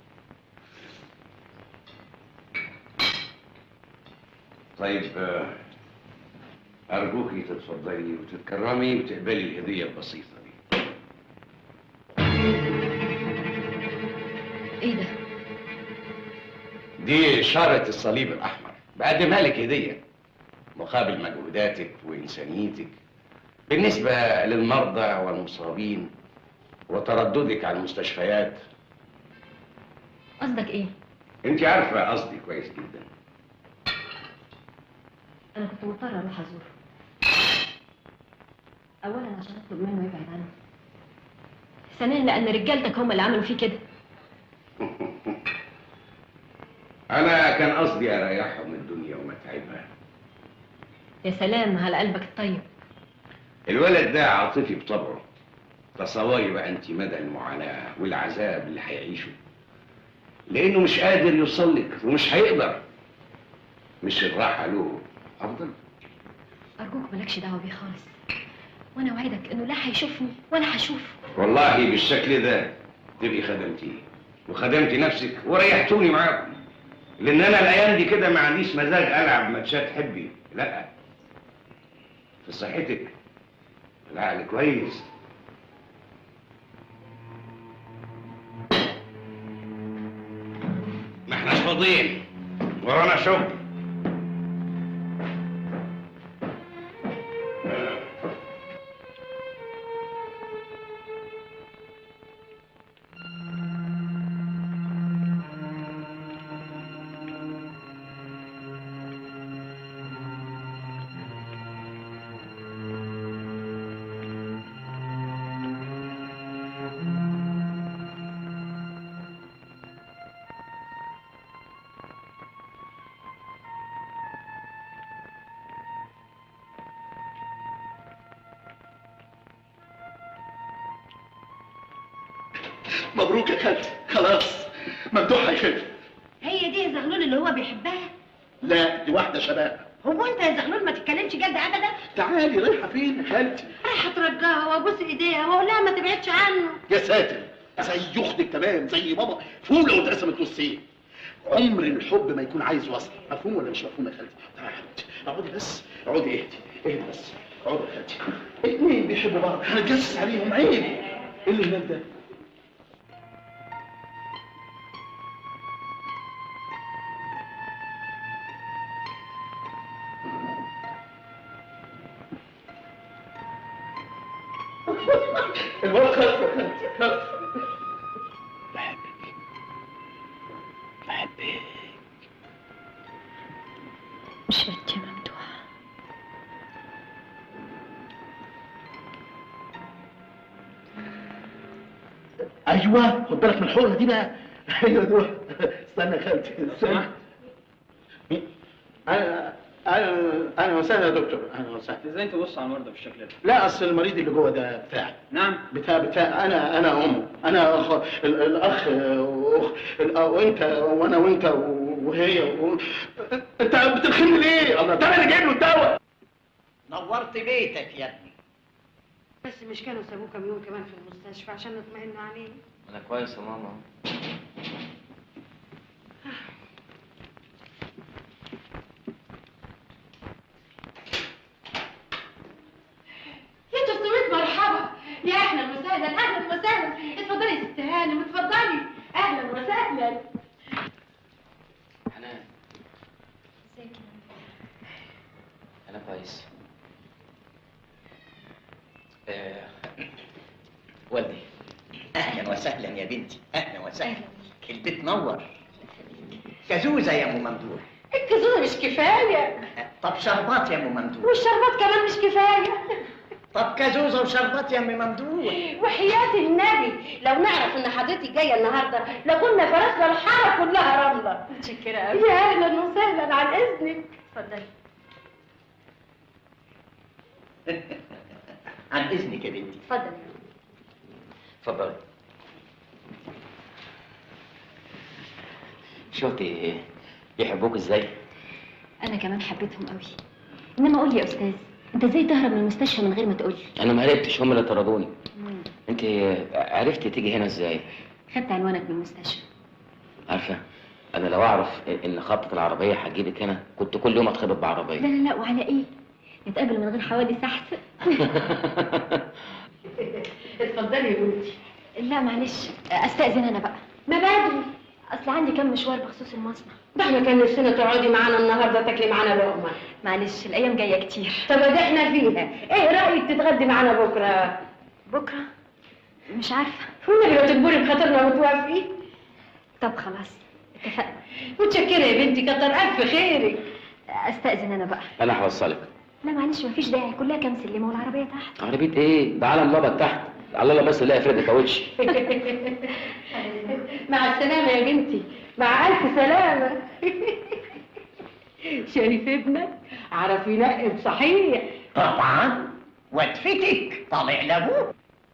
طيب آه، ارجوكي تتفضلي وتتكرمي وتقبلي الهديه البسيطه دي ايه ده دي شارة الصليب الأحمر بقدمها لك هدية مقابل مجهوداتك وإنسانيتك بالنسبة للمرضى والمصابين وترددك على المستشفيات قصدك ايه انت عارفة قصدي كويس جدا انا كنت مضطرة اروح ازوره اولا عشان اطلب منه يبعد عني ثانيا لان رجالتك هم اللي عملوا فيه كده أنا كان قصدي أريحهم من الدنيا ومتعبها يا سلام على قلبك الطيب الولد ده عاطفي بطبعه تصوري بقى انت مدى المعاناة والعذاب اللي هيعيشه لأنه مش قادر يوصل لك ومش هيقدر مش الراحة له أفضل ارجوك مالكش دعوه بيه خالص وانا وعدك انه لا هيشوفني ولا هشوفه والله بالشكل ده تبقي خدمتيه وخدمتي نفسك وريحتوني معاكم لان انا الايام دي كده ما عنديش مزاج العب ماتشات حبي لا في صحتك العقل كويس ما احناش فاضيين ورانا شغل مبروك يا خالتي خلاص ممدوح هيخف هي دي يا زغلول اللي هو بيحبها لا دي واحدة شباب هو انت يا زغلول ما تتكلمش جد ابدا تعالي رايحة فين يا خالتي رايحه ترجاها وابوس ايديها واقول لها ما تبعدش عنه يا ساتر زي اختك تمام زي بابا فول لو اتقسمت نصين عمر الحب ما يكون عايز وصل مفهوم ولا مش مفهوم يا خالتي تعالي يا حبيبتي اقعدي بس اقعدي اهدي اهدي بس اقعدي يا خالتي اتنين بيحبوا بعض هنتجسس عليهم عيب ايه اللي هناك ده الولد خلف يا خالتي خلف بحبك بحبك مش بنت يا ممدوح ايوه خد بالك من الحقنه دي بقى ايوه دول استنى يا خالتي استنى مين؟ انا انا انا وسهلا يا دكتور انا وسهلا ازاي تبص على المرضى بالشكل ده؟ لا اصل المريض اللي جوه ده بتاعي نعم بتاع بتاع انا انا امه انا أخ ال- الاخ وأخ ال- وانت وانا وانت وهي و... انت بتلخمني ليه؟ الله ده انا اللي جايب له الدواء نورت بيتك يا ابني بس مش كانوا سابوه كام يوم كمان في المستشفى عشان نطمئن عليه انا كويس يا ماما بنتي اهلا وسهلا البيت نور كزوزه يا ام ممدوح الكزوزه مش كفايه طب شربات يا ام ممدوح والشربات كمان مش كفايه طب كزوزه وشربات يا ام ممدوح وحياة النبي لو نعرف ان حضرتك جايه النهارده لكنا فرسنا الحاره كلها رمله متشكره قوي يا اهلا وسهلا عن اذنك اتفضلي عن اذنك يا بنتي اتفضل اتفضلي شفتي يحبوك ازاي؟ انا كمان حبيتهم قوي انما قول لي يا استاذ انت ازاي تهرب من المستشفى من غير ما تقول لي انا ما عرفتش هم اللي طردوني انت عرفتي تيجي هنا ازاي؟ خدت عنوانك من المستشفى عارفه انا لو اعرف ان خبطه العربيه هتجيبك هنا كنت كل يوم اتخبط بعربيه لا لا لا وعلى ايه نتقابل من غير حوادث احسن اتفضلي يا بنتي لا معلش استاذن انا بقى ما بدري اصل عندي كام مشوار بخصوص المصنع ده احنا كان نفسنا تقعدي معانا النهارده تاكلي معانا لقمه معلش الايام جايه كتير طب ده احنا فيها ايه رايك تتغدي معانا بكره بكره مش عارفه والنبي لو تجبري بخاطرنا وتوافقي طب خلاص اتفقنا متشكره يا بنتي كتر الف خيرك استاذن انا بقى انا هوصلك لا معلش مفيش داعي كلها كام سلمه والعربيه تحت عربيه ايه؟ ده عالم بابا تحت على الله بس لا يفرد كاوتش مع السلامه يا بنتي مع الف سلامه شريف ابنك عرف ينقب صحيح طبعا واتفتك طالع لابوه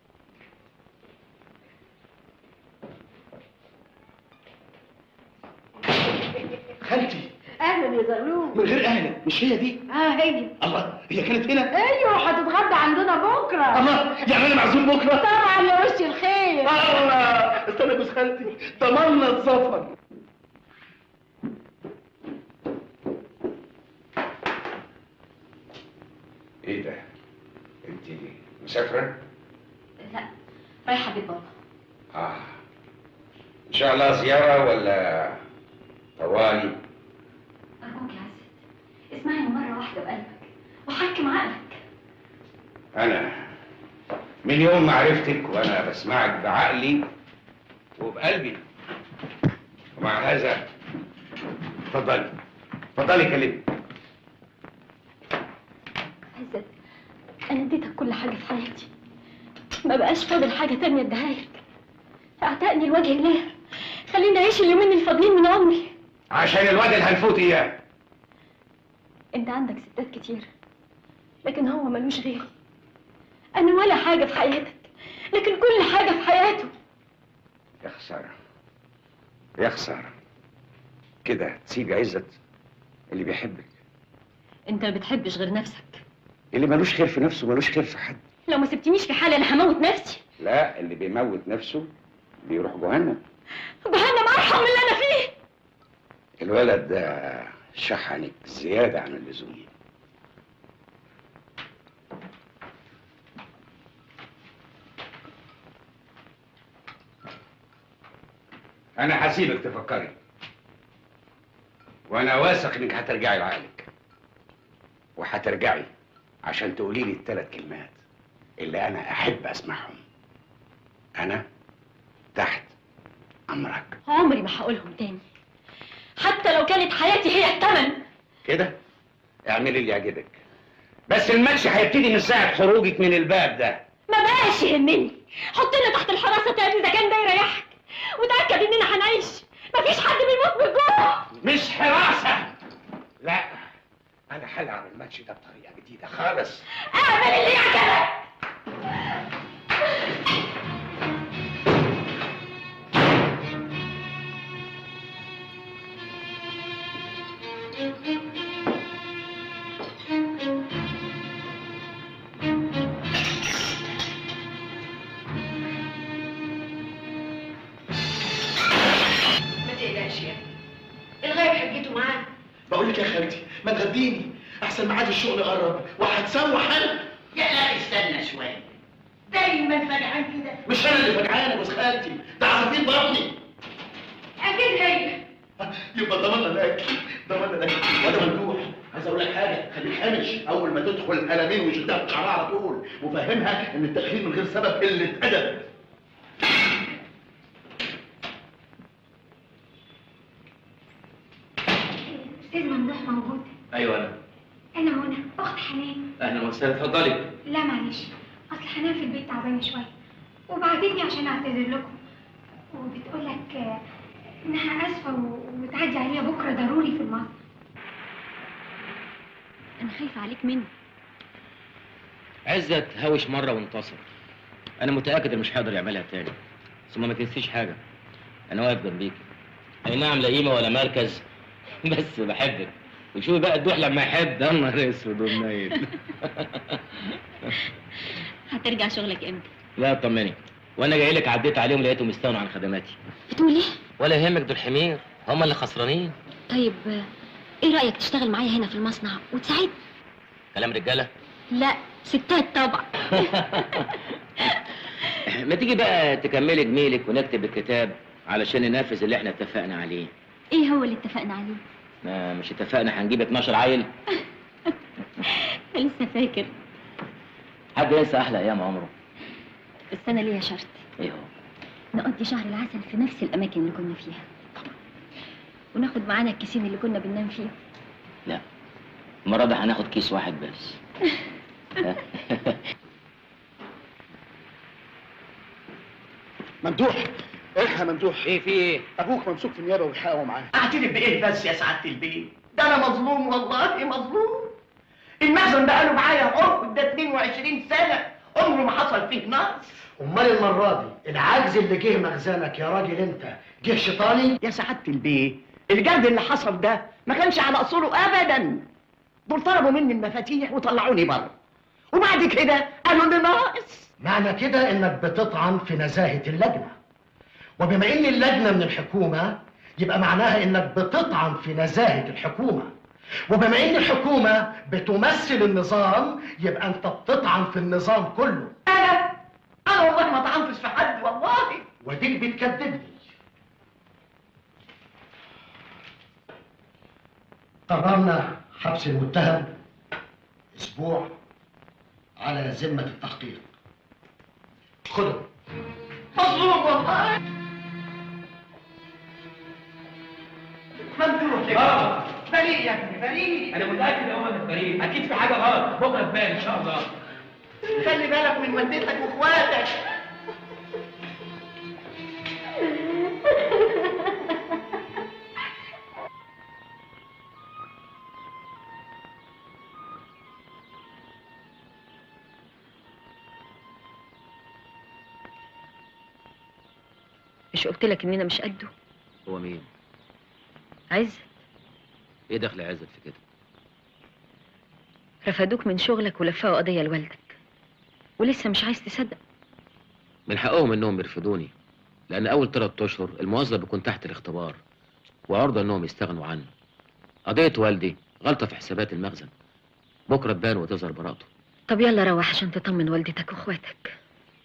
خالتي اهلا يا زغلول من غير اهلا مش هي دي اه هي الله هي كانت هنا ايوه هتتغدى عندنا بكره الله يعني انا معزوم بكره طبعا يا وش الخير الله استنى يا جوز خالتي ضمنا السفر ايه ده؟ انت مسافرة؟ لا رايحه بيت بابا اه ان شاء الله زيارة ولا طوالي؟ ارجوك يا عزت اسمعني مره واحده بقلبك وحكم عقلك انا من يوم ما عرفتك وانا بسمعك بعقلي وبقلبي ومع هذا اتفضلي اتفضلي كلمني عزت انا اديتك كل حاجه في حياتي ما بقاش فاضل حاجه تانية اديها لك اعتقني لوجه الله خليني اعيش اليومين الفاضلين من عمري عشان الواد الهنفوت اياه انت عندك ستات كتير لكن هو ملوش غيري انا ولا حاجه في حياتك لكن كل حاجه في حياته يا خسارة يا خسارة كده تسيبي عزت اللي بيحبك انت ما بتحبش غير نفسك اللي ملوش خير في نفسه ملوش خير في حد لو ما سبتنيش في حالي انا هموت نفسي لا اللي بيموت نفسه بيروح جهنم جهنم ارحم من اللي انا فيه الولد ده شحنك زيادة عن اللزوم أنا هسيبك تفكري وأنا واثق إنك هترجعي لعقلك وهترجعي عشان تقولي لي الثلاث كلمات اللي أنا أحب أسمعهم أنا تحت أمرك عمري ما هقولهم تاني حتى لو كانت حياتي هي الثمن كده اعملي اللي يعجبك بس الماتش هيبتدي من ساعة خروجك من الباب ده ما بقاش يهمني حطنا تحت الحراسه تاني اذا كان ده يريحك وتاكد اننا هنعيش مفيش حد بيموت من الجوع مش حراسة لا أنا هلعب الماتش ده بطريقة جديدة خالص اعمل اللي يعجبك ما تقلقش يا ابني الغايب حجته معانا بقول لك يا خالتي ما تغديني احسن ميعاد الشغل قرب وهتسوح انا يا لا استنى شويه دايما فجعان كده مش انا اللي فجعان يا جوز خالتي ده عصافير بطني اكيد هي يبقى ضمننا الاكل ضمننا الاكل وانا ممدوح عايز اقول لك حاجه خليك هامش اول ما تدخل القلمين ويشدها في شعرها على طول وفهمها ان التاخير من غير سبب قله ادب استاذ ممدوح موجود ايوه انا انا منى اخت حنان اهلا وسهلا اتفضلي لا معلش اصل حنان في البيت تعبانه شويه وبعتتني عشان اعتذر لكم وبتقول لك انها اسفه و- وتعدي عليها بكره ضروري في المصنع انا خايفه عليك منه عزت هاوش مره وانتصر انا متاكد انه مش هيقدر يعملها تاني ثم ما تنسيش حاجه انا واقف جنبيك اي نعم لا قيمه ولا مركز بس بحبك وشوفي بقى الدوح لما يحب يا نهار اسود ومنيل هترجع شغلك امتى لا طمني وانا جاي لك عديت عليهم لقيتهم استغنوا عن خدماتي بتقول ايه ولا يهمك دول حمير هم اللي خسرانين طيب آه، ايه رايك تشتغل معايا هنا في المصنع وتساعدني كلام رجاله لا ستات طبعا ما تيجي بقى تكملي جميلك ونكتب الكتاب علشان ننفذ اللي احنا اتفقنا عليه ايه هو اللي اتفقنا عليه ما مش اتفقنا هنجيب 12 عيل لسه فاكر حد ينسى احلى ايام عمره بس انا ليا شرط ايه هو نقضي شهر العسل في نفس الاماكن اللي كنا فيها وناخد معانا الكيسين اللي كنا بننام فيهم لا المره دي هناخد كيس واحد بس ها؟ ممدوح الحق يا ممدوح ايه في ايه ابوك ممسوك في النيابه والحقوا معاه اعترف بايه بس يا سعاده البيه ده انا مظلوم والله مظلوم المخزن بقاله معايا عمر ده 22 سنه عمره ما حصل فيه نقص امال المره دي العجز اللي جه مخزنك يا راجل انت جه شيطاني يا سعاده البيه الجرد اللي حصل ده ما كانش على اصوله ابدا دول طلبوا مني المفاتيح وطلعوني بره وبعد كده قالوا لي ناقص معنى كده انك بتطعن في نزاهه اللجنه وبما ان اللجنه من الحكومه يبقى معناها انك بتطعن في نزاهه الحكومه وبما ان الحكومه بتمثل النظام يبقى انت بتطعن في النظام كله انا انا والله ما طعنتش في حد والله وديك بتكذبني قررنا حبس المتهم اسبوع على ذمه التحقيق خده مظلوم والله ممدوح بريء يا ابني بريء انا متاكد ان هو من بريء اكيد في حاجه غلط بكره تبان ان شاء الله خلي بالك من والدتك واخواتك مش قلت لك اننا مش قده هو مين عز ايه دخل عزت في كده رفدوك من شغلك ولفقوا قضيه لوالدك ولسه مش عايز تصدق من حقهم انهم يرفضوني لان اول ثلاث اشهر الموظف بيكون تحت الاختبار وعرضه انهم يستغنوا عنه قضيه والدي غلطه في حسابات المخزن بكره تبان وتظهر براءته طب يلا روح عشان تطمن والدتك واخواتك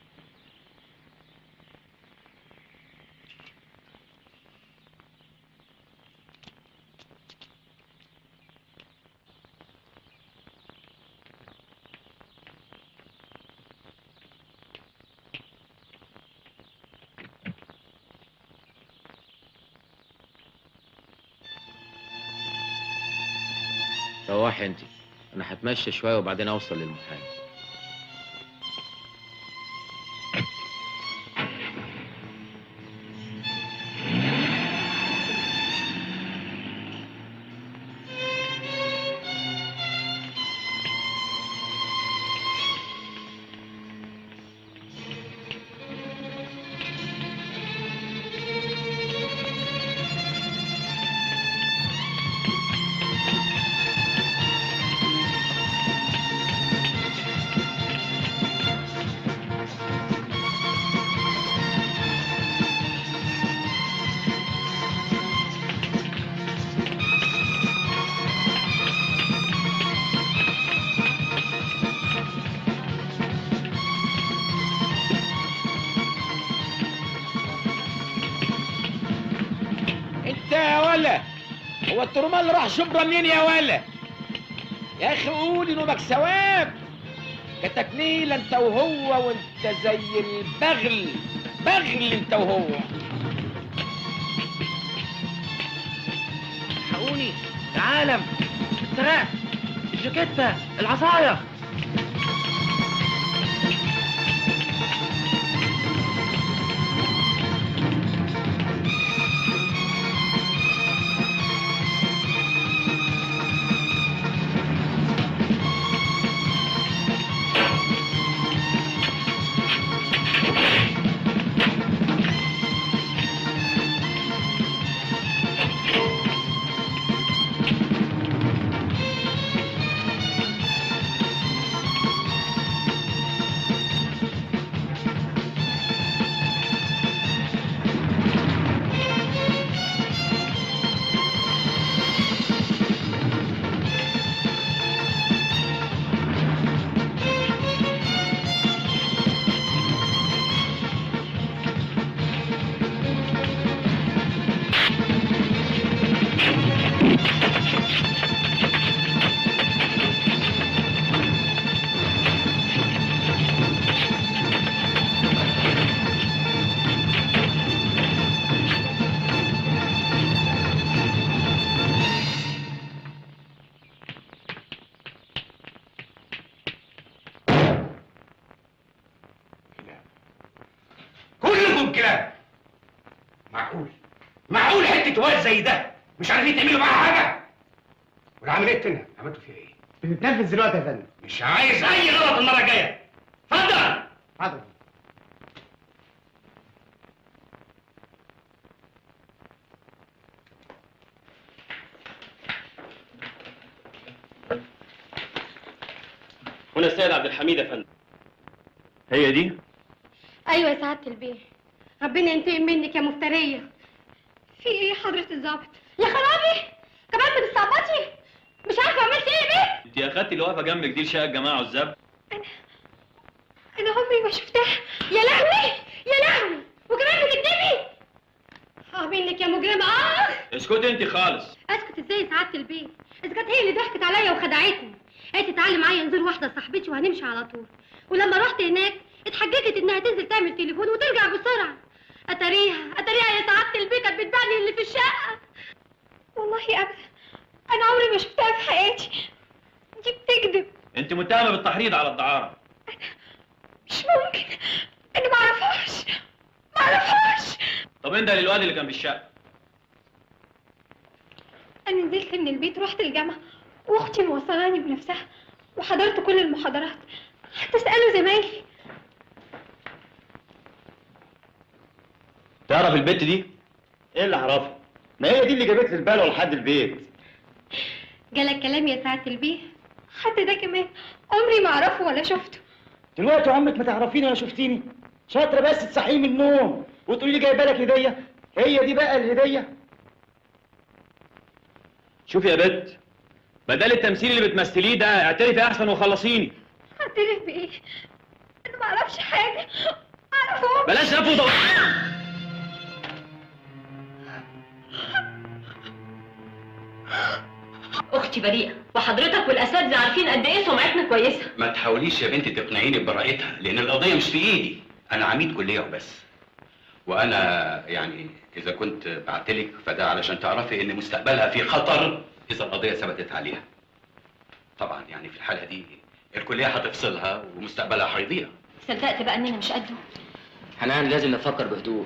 روحي انت انا هتمشى شويه وبعدين اوصل للمحامي انت يا ولا هو الترمال راح شبرا منين يا ولا يا اخي قول نومك ثواب كتكنيل انت وهو وانت زي البغل بغل انت وهو حقوني العالم السراع الجاكيتة العصاية كلكم كلاب معقول معقول حته واد زي ده مش عارفين تعملوا معاها حاجه والعمليه التانيه عملتوا فيها ايه؟ بنتنفذ دلوقتي يا فندم مش عايز اي غلط المره الجايه اتفضل حاضر هنا السيد عبد الحميد يا فندم هي دي ايوه يا سعاده البيه ربنا ينتقم منك يا مفتريه في ايه يا حضره الظابط يا خرابي كمان بتستعبطي مش عارفه عملت ايه يا بيه انت اخدتي اللي واقفه جنبك دي لشقه الجماعه والزب انا عمري ما شفتها يا لهوي يا لهوي وكمان بتكذبي اه منك يا مجرمه اه اسكتي انت خالص اسكت ازاي يا سعاده البيه اذا كانت هي اللي ضحكت عليا وخدعتني قالت تعالي معايا نزور واحده صاحبتي وهنمشي على طول ولما رحت هناك اتحججت انها تنزل تعمل تليفون وترجع بسرعه اتاريها اتاريها يا سعاده البيه كانت بتبيعني اللي في الشقه والله ابدا انا عمري ما شفتها في حياتي دي بتكذب انت متهمه بالتحريض على الدعاره مش ممكن انا ما اعرفهاش ما اعرفهاش طب انت للواد اللي كان في الشقه انا نزلت من البيت ورحت الجامعه واختي موصلاني بنفسها وحضرت كل المحاضرات حتى اسالوا زمايلي تعرف البت دي ايه اللي اعرفه ما هي دي اللي جابت لي البلوه لحد البيت جالك كلام يا سعاده البيه حتى ده كمان عمري ما اعرفه ولا شفته دلوقتي عمرك ما تعرفيني ولا شفتيني شاطره بس تصحيه من النوم وتقولي لي جايبه لك هديه هي دي بقى الهديه شوفي يا بت بدل التمثيل اللي بتمثليه ده اعترفي احسن وخلصيني اعترف بايه انا ما اعرفش حاجه ما اعرفهمش بلاش لف وضوء اختي بريئه وحضرتك والاساتذه عارفين قد ايه سمعتنا كويسه ما تحاوليش يا بنتي تقنعيني ببراءتها لان القضيه مش في ايدي انا عميد كليه وبس وانا يعني اذا كنت بعتلك فده علشان تعرفي ان مستقبلها في خطر اذا القضيه ثبتت عليها طبعا يعني في الحاله دي الكليه هتفصلها ومستقبلها هيضيع صدقت بقى اننا مش قده حنان لازم نفكر بهدوء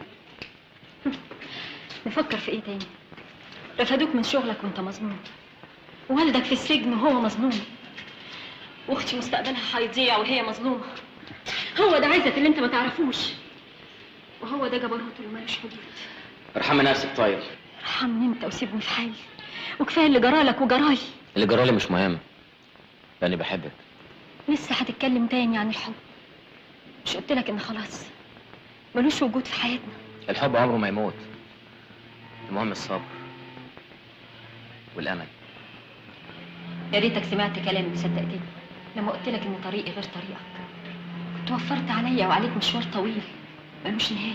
نفكر في ايه تاني رفدوك من شغلك وانت مظلوم والدك في السجن وهو مظلوم واختي مستقبلها هيضيع وهي مظلومه هو ده عزت اللي انت ما تعرفوش وهو ده جبروت اللي ملوش حدود ارحمي نفسك طيب ارحمني انت وسيبني في حالي وكفايه اللي جرالك وجرالي اللي جرالي مش مهم لاني بحبك لسه هتتكلم تاني عن الحب مش قلت لك ان خلاص ملوش وجود في حياتنا الحب عمره ما يموت المهم الصبر والامل يا ريتك سمعت كلامي وصدقتني لما قلت لك ان طريقي غير طريقك كنت وفرت عليا وعليك مشوار طويل ملوش نهايه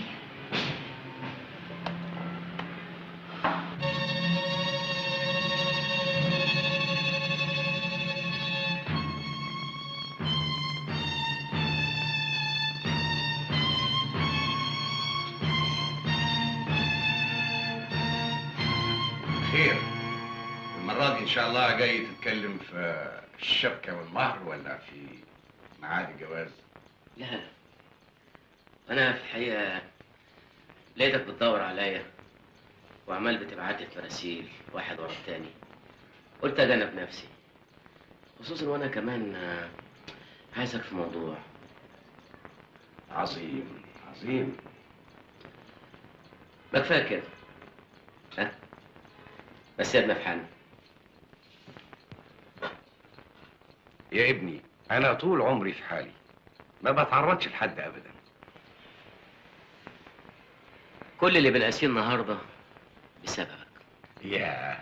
خير المرة دي إن شاء الله جاي تتكلم في الشبكة والمهر ولا في ميعاد الجواز؟ لا لا انا في الحقيقه لقيتك بتدور عليا وعمال بتبعت لي مراسيل واحد ورا التاني قلت اجنب نفسي خصوصا وانا كمان آه، عايزك في موضوع عظيم عظيم ما كفايه كده ها بس سيبنا في حالنا يا ابني أنا طول عمري في حالي ما بتعرضش لحد أبدا كل اللي بنقاسيه النهارده بسببك يا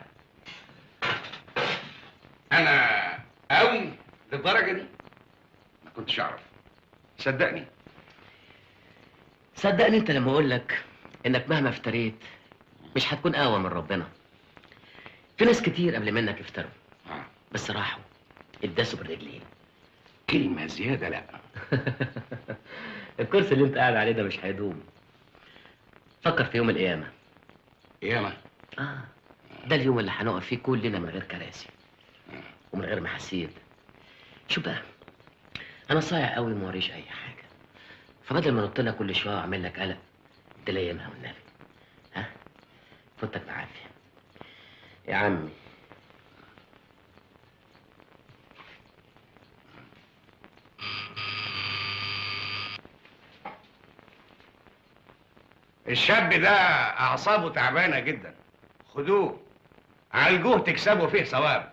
أنا قوي للدرجة دي ما كنتش أعرف صدقني صدقني انت لما اقول لك انك مهما افتريت مش هتكون اقوى من ربنا في ناس كتير قبل منك افتروا بس راحوا اتداسوا بالرجلين كلمة زيادة لا الكرسي اللي انت قاعد عليه ده مش هيدوم فكر في يوم القيامة قيامة اه ده اليوم اللي هنقف فيه كلنا من غير كراسي ومن غير محاسيب شوف بقى انا صايع قوي ما وريش اي حاجه فبدل ما انط لك كل شويه واعمل لك قلق تلايمها والنبي ها فوتك بعافيه يا عمي الشاب ده أعصابه تعبانة جدا خدوه عالجوه تكسبوا فيه ثواب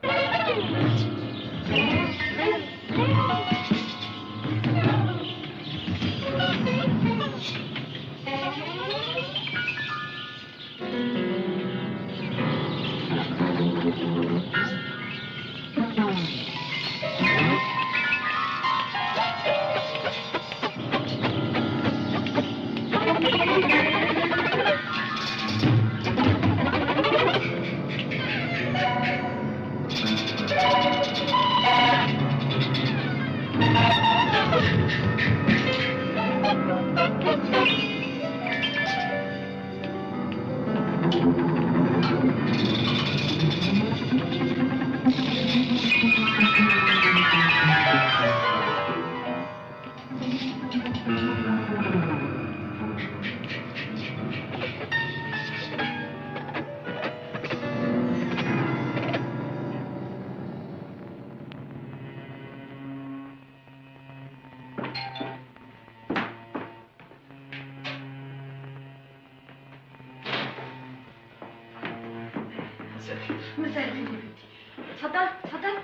مساء الخير يا بنتي اتفضل اتفضل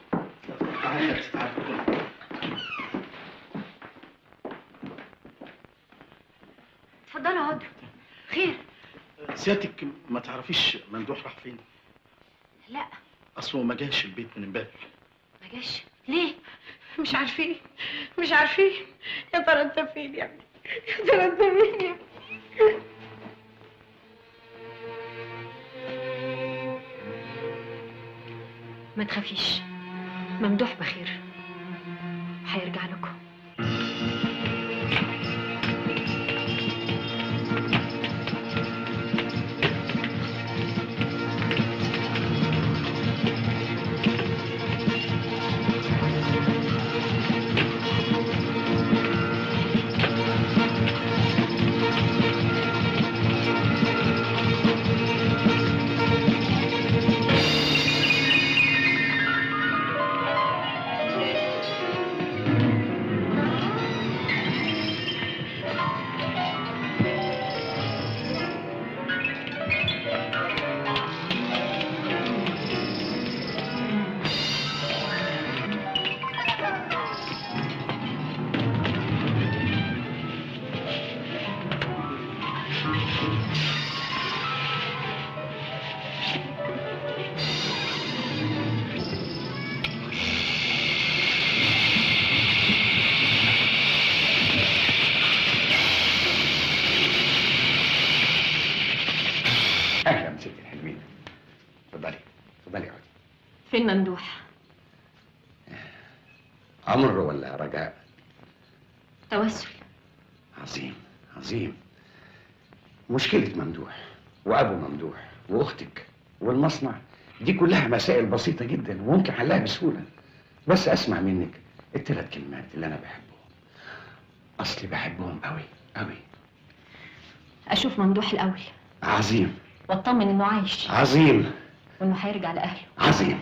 اتفضلوا اقعدوا خير سيادتك ما تعرفيش ممدوح راح فين لا اصله ما جاش البيت من امبارح ما جاش ليه مش عارفين مش عارفين يا ترى انت فين يا ابني يا ترى انت فين يا ابني ما تخافيش ممدوح بخير هيرجع لكم أهلا ست الحلوين اتفضلي اتفضلي اقعدي فين ممدوح أمر ولا رجاء توسل عظيم عظيم مشكلة ممدوح وأبو ممدوح وأختك والمصنع دي كلها مسائل بسيطة جدا وممكن حلها بسهولة بس اسمع منك الثلاث كلمات اللي انا بحبهم اصلي بحبهم قوي قوي اشوف ممدوح الاول عظيم واطمن انه عايش عظيم وانه هيرجع لاهله عظيم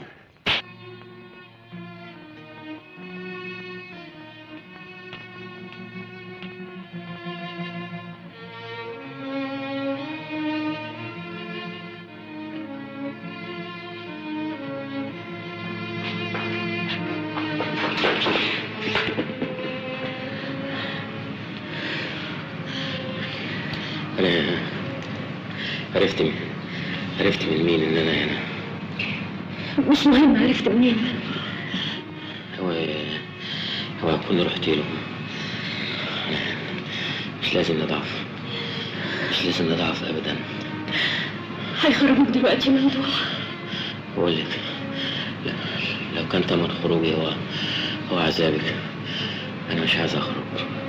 انا عرفت من عرفت من مين ان انا هنا مش مهم عرفت منين هو هو هكون رحت له مش لازم نضعف مش لازم نضعف ابدا هيخرجوك دلوقتي يا ممدوح بقول لك لا لو كان تمن خروجي هو هو عذابك انا مش عايز اخرج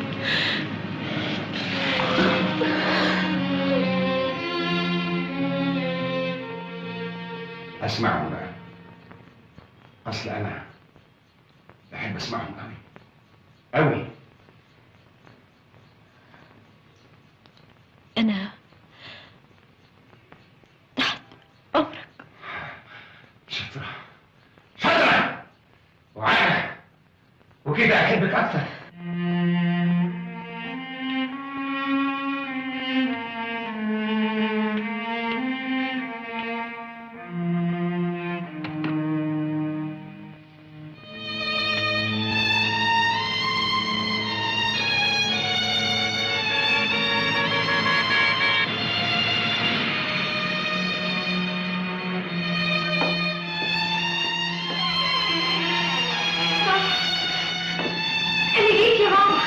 اسمعهم بقى اصل انا بحب اسمعهم قوي قوي انا شاطرة شاطرة وعاقلة وكده احبك اكتر انا جيت يا ماما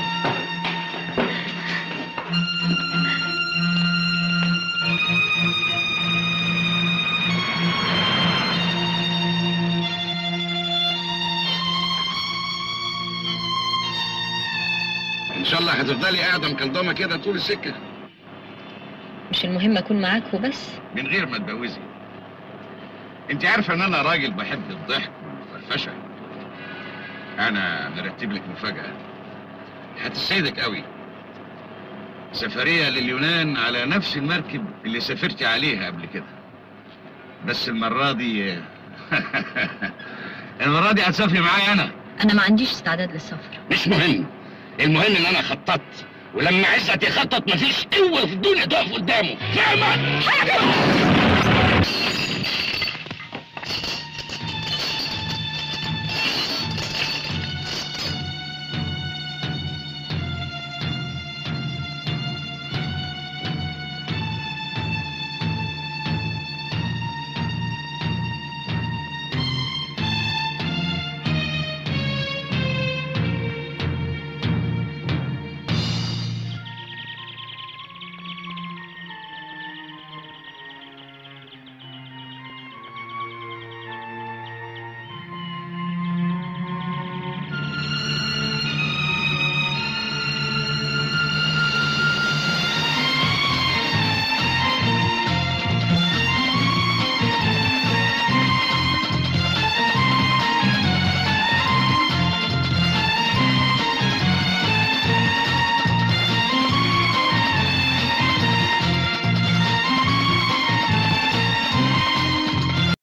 ان شاء الله هتفضلي قاعده مكلضمه كده طول السكه مش المهم اكون معاك وبس من غير ما تبوزي انت عارفه ان انا راجل بحب الضحك والفرفشه انا مرتب لك مفاجاه هتسعدك قوي سفريه لليونان على نفس المركب اللي سافرتي عليها قبل كده بس المره دي المره دي هتسافري معايا انا انا ما عنديش استعداد للسفر مش مهم المهم ان انا خططت ولما عزت يخطط مفيش قوه في الدنيا تقف قدامه فاهمه